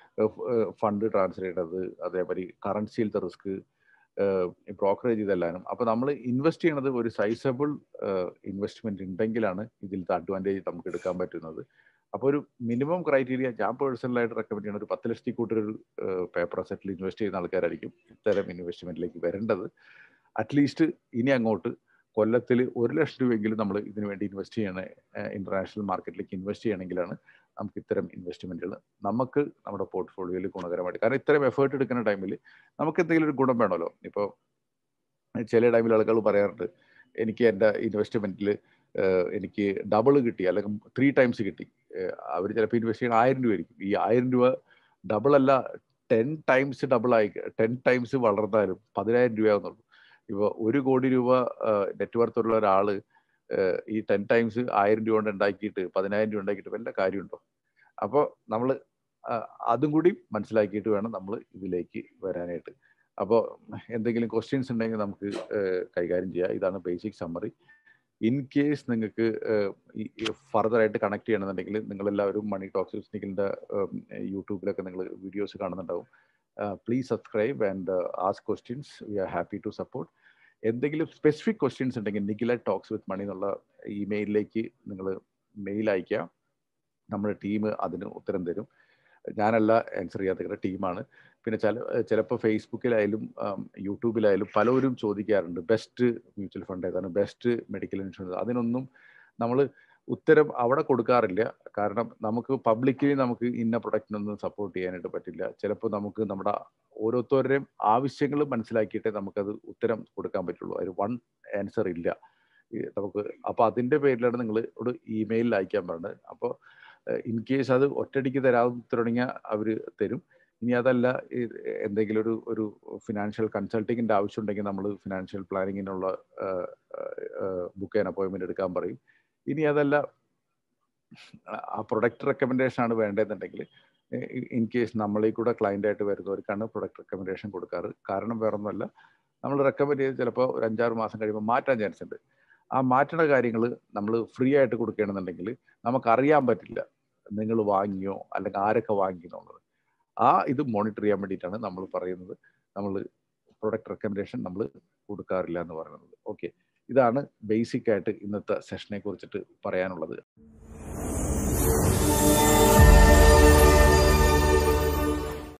ഫണ്ട് ട്രാൻസ്ഫർ ചെയ്യേണ്ടത് അതേമാതിരി കറൻസിയിലത്തെ റിസ്ക് ബ്രോക്കറേജ് ഇതെല്ലാനും അപ്പോൾ നമ്മൾ ഇൻവെസ്റ്റ് ചെയ്യണത് ഒരു സൈസബിൾ ഇൻവെസ്റ്റ്മെന്റ് ഉണ്ടെങ്കിലാണ് ഇതിലത്തെ അഡ്വാൻറ്റേജ് നമുക്ക് എടുക്കാൻ പറ്റുന്നത് അപ്പോൾ ഒരു മിനിമം ക്രൈറ്റീരിയ ഞാൻ പേഴ്സണലായിട്ട് റെക്കമെൻഡ് ചെയ്യുന്ന ഒരു പത്ത് ലക്ഷത്തിൽ കൂടുതൽ ഒരു പേപ്പർ അസറ്റിൽ ഇൻവെസ്റ്റ് ചെയ്യുന്ന ആൾക്കാരായിരിക്കും ഇത്തരം ഇൻവെസ്റ്റ്മെന്റിലേക്ക് വരേണ്ടത് അറ്റ്ലീസ്റ്റ് ഇനി അങ്ങോട്ട് കൊല്ലത്തിൽ ഒരു ലക്ഷം രൂപയെങ്കിലും നമ്മൾ ഇതിനു വേണ്ടി ഇൻവെസ്റ്റ് ചെയ്യണ ഇന്റർനാഷണൽ മാർക്കറ്റിലേക്ക് ഇൻവെസ്റ്റ് ചെയ്യണമെങ്കിലാണ് നമുക്ക് ഇത്തരം ഇൻവെസ്റ്റ്മെന്റുകൾ നമുക്ക് നമ്മുടെ പോർട്ട്ഫോളിയോയിൽ ഗുണകരമായിട്ട് കാരണം ഇത്തരം എഫേർട്ട് എടുക്കുന്ന ടൈമിൽ നമുക്ക് എന്തെങ്കിലും ഒരു ഗുണം വേണമല്ലോ ഇപ്പോൾ ചില ടൈമിൽ ആളുകൾ പറയാറുണ്ട് എനിക്ക് എൻ്റെ ഇൻവെസ്റ്റ്മെന്റിൽ എനിക്ക് ഡബിൾ കിട്ടി അല്ലെങ്കിൽ ത്രീ ടൈംസ് കിട്ടി അവർ ചിലപ്പോൾ ഇൻവെസ്റ്റ് ചെയ്യുന്ന ആയിരം രൂപ ആയിരിക്കും ഈ ആയിരം രൂപ ഡബിൾ അല്ല ടെൻ ടൈംസ് ഡബിൾ ആയി ടെൻ ടൈംസ് വളർന്നാലും പതിനായിരം രൂപയാവുന്നുള്ളൂ ഇപ്പോൾ ഒരു കോടി രൂപ നെറ്റ് വർത്ത് ഉള്ള ഒരാൾ ഈ ടെൻ ടൈംസ് ആയിരം രൂപ കൊണ്ട് ഉണ്ടാക്കിയിട്ട് പതിനായിരം രൂപ ഉണ്ടാക്കിയിട്ട് വല്ല കാര്യമുണ്ടോ അപ്പോൾ നമ്മൾ അതും കൂടി മനസ്സിലാക്കിയിട്ട് വേണം നമ്മൾ ഇതിലേക്ക് വരാനായിട്ട് അപ്പോൾ എന്തെങ്കിലും ക്വസ്റ്റ്യൻസ് ഉണ്ടെങ്കിൽ നമുക്ക് കൈകാര്യം ചെയ്യാം ഇതാണ് ബേസിക് സമ്മറി ഇൻ കേസ് നിങ്ങൾക്ക് ഫർദർ ആയിട്ട് കണക്ട് ചെയ്യണമെന്നുണ്ടെങ്കിൽ നിങ്ങളെല്ലാവരും മണി ടോക്സ് നിഖിലിൻ്റെ യൂട്യൂബിലൊക്കെ നിങ്ങൾ വീഡിയോസ് കാണുന്നുണ്ടാവും please subscribe and ask questions we are happy to support എന്തെങ്കിലും സ്പെസിഫിക് ക്വസ്റ്റ്യൻസ് ഉണ്ടെങ്കിൽ നിഖില ടോക്സ് വിത്ത് മണി എന്നുള്ള ഇമെയിലിലേക്ക് നിങ്ങൾ മെയിൽ അയക്കുക നമ്മുടെ ടീം അതിന് ഉത്തരം തരും ഞാനല്ല ആൻസർ ചെയ്യാത്ത ടീമാണ് പിന്നെ ചില ചിലപ്പോൾ ഫേസ്ബുക്കിലായാലും യൂട്യൂബിലായാലും പലരും ചോദിക്കാറുണ്ട് ബെസ്റ്റ് മ്യൂച്വൽ ഫണ്ട് ഏതാണ് ബെസ്റ്റ് മെഡിക്കൽ ഇൻഷുറൻസ് അതിനൊന്നും നമ്മൾ ഉത്തരം അവിടെ കൊടുക്കാറില്ല കാരണം നമുക്ക് പബ്ലിക്കലി നമുക്ക് ഇന്ന പ്രൊഡക്റ്റിനൊന്നും സപ്പോർട്ട് ചെയ്യാനായിട്ട് പറ്റില്ല ചിലപ്പോൾ നമുക്ക് നമ്മുടെ ഓരോരുത്തരുടെയും ആവശ്യങ്ങൾ മനസ്സിലാക്കിയിട്ടേ നമുക്കത് ഉത്തരം കൊടുക്കാൻ പറ്റുള്ളൂ അതിന് വൺ ആൻസർ ഇല്ല നമുക്ക് അപ്പോൾ അതിൻ്റെ പേരിലാണ് നിങ്ങൾ ഒരു ഇമെയിലിൽ അയക്കാൻ പറഞ്ഞത് അപ്പോൾ ഇൻ കേസ് അത് ഒറ്റയടിക്ക് തരാൻ തുടങ്ങിയാൽ അവർ തരും ഇനി അതല്ല എന്തെങ്കിലും ഒരു ഒരു ഫിനാൻഷ്യൽ കൺസൾട്ടിങ്ങിൻ്റെ ആവശ്യം ഉണ്ടെങ്കിൽ നമ്മൾ ഫിനാൻഷ്യൽ പ്ലാനിങ്ങിനുള്ള ബുക്ക് ചെയ്യാൻ അപ്പോയിൻമെൻറ്റ് എടുക്കാൻ പറയും ഇനി അതല്ല ആ പ്രൊഡക്റ്റ് റെക്കമെൻഡേഷൻ ആണ് വേണ്ടതെന്നുണ്ടെങ്കിൽ ഇൻ കേസ് നമ്മളീ കൂടെ ക്ലയൻ്റ് ആയിട്ട് വരുന്നവർക്കാണ് പ്രൊഡക്റ്റ് റെക്കമെൻഡേഷൻ കൊടുക്കാറ് കാരണം വേറൊന്നുമല്ല നമ്മൾ റെക്കമെൻഡ് ചെയ്ത് ചിലപ്പോൾ ഒരു അഞ്ചാറ് മാസം കഴിയുമ്പോൾ മാറ്റാൻ ചാൻസ് ഉണ്ട് ആ മാറ്റണ കാര്യങ്ങൾ നമ്മൾ ഫ്രീ ആയിട്ട് കൊടുക്കുകയാണെന്നുണ്ടെങ്കിൽ നമുക്കറിയാൻ പറ്റില്ല നിങ്ങൾ വാങ്ങിയോ അല്ലെങ്കിൽ ആരൊക്കെ വാങ്ങി എന്നുള്ളത് ആ ഇത് മോണിറ്റർ ചെയ്യാൻ വേണ്ടിയിട്ടാണ് നമ്മൾ പറയുന്നത് നമ്മൾ പ്രൊഡക്റ്റ് റെക്കമെൻഡേഷൻ നമ്മൾ കൊടുക്കാറില്ല എന്ന് പറയുന്നത് ഓക്കെ ഇതാണ് ബേസിക് ആയിട്ട് ഇന്നത്തെ സെഷനെ കുറിച്ചിട്ട് പറയാനുള്ളത്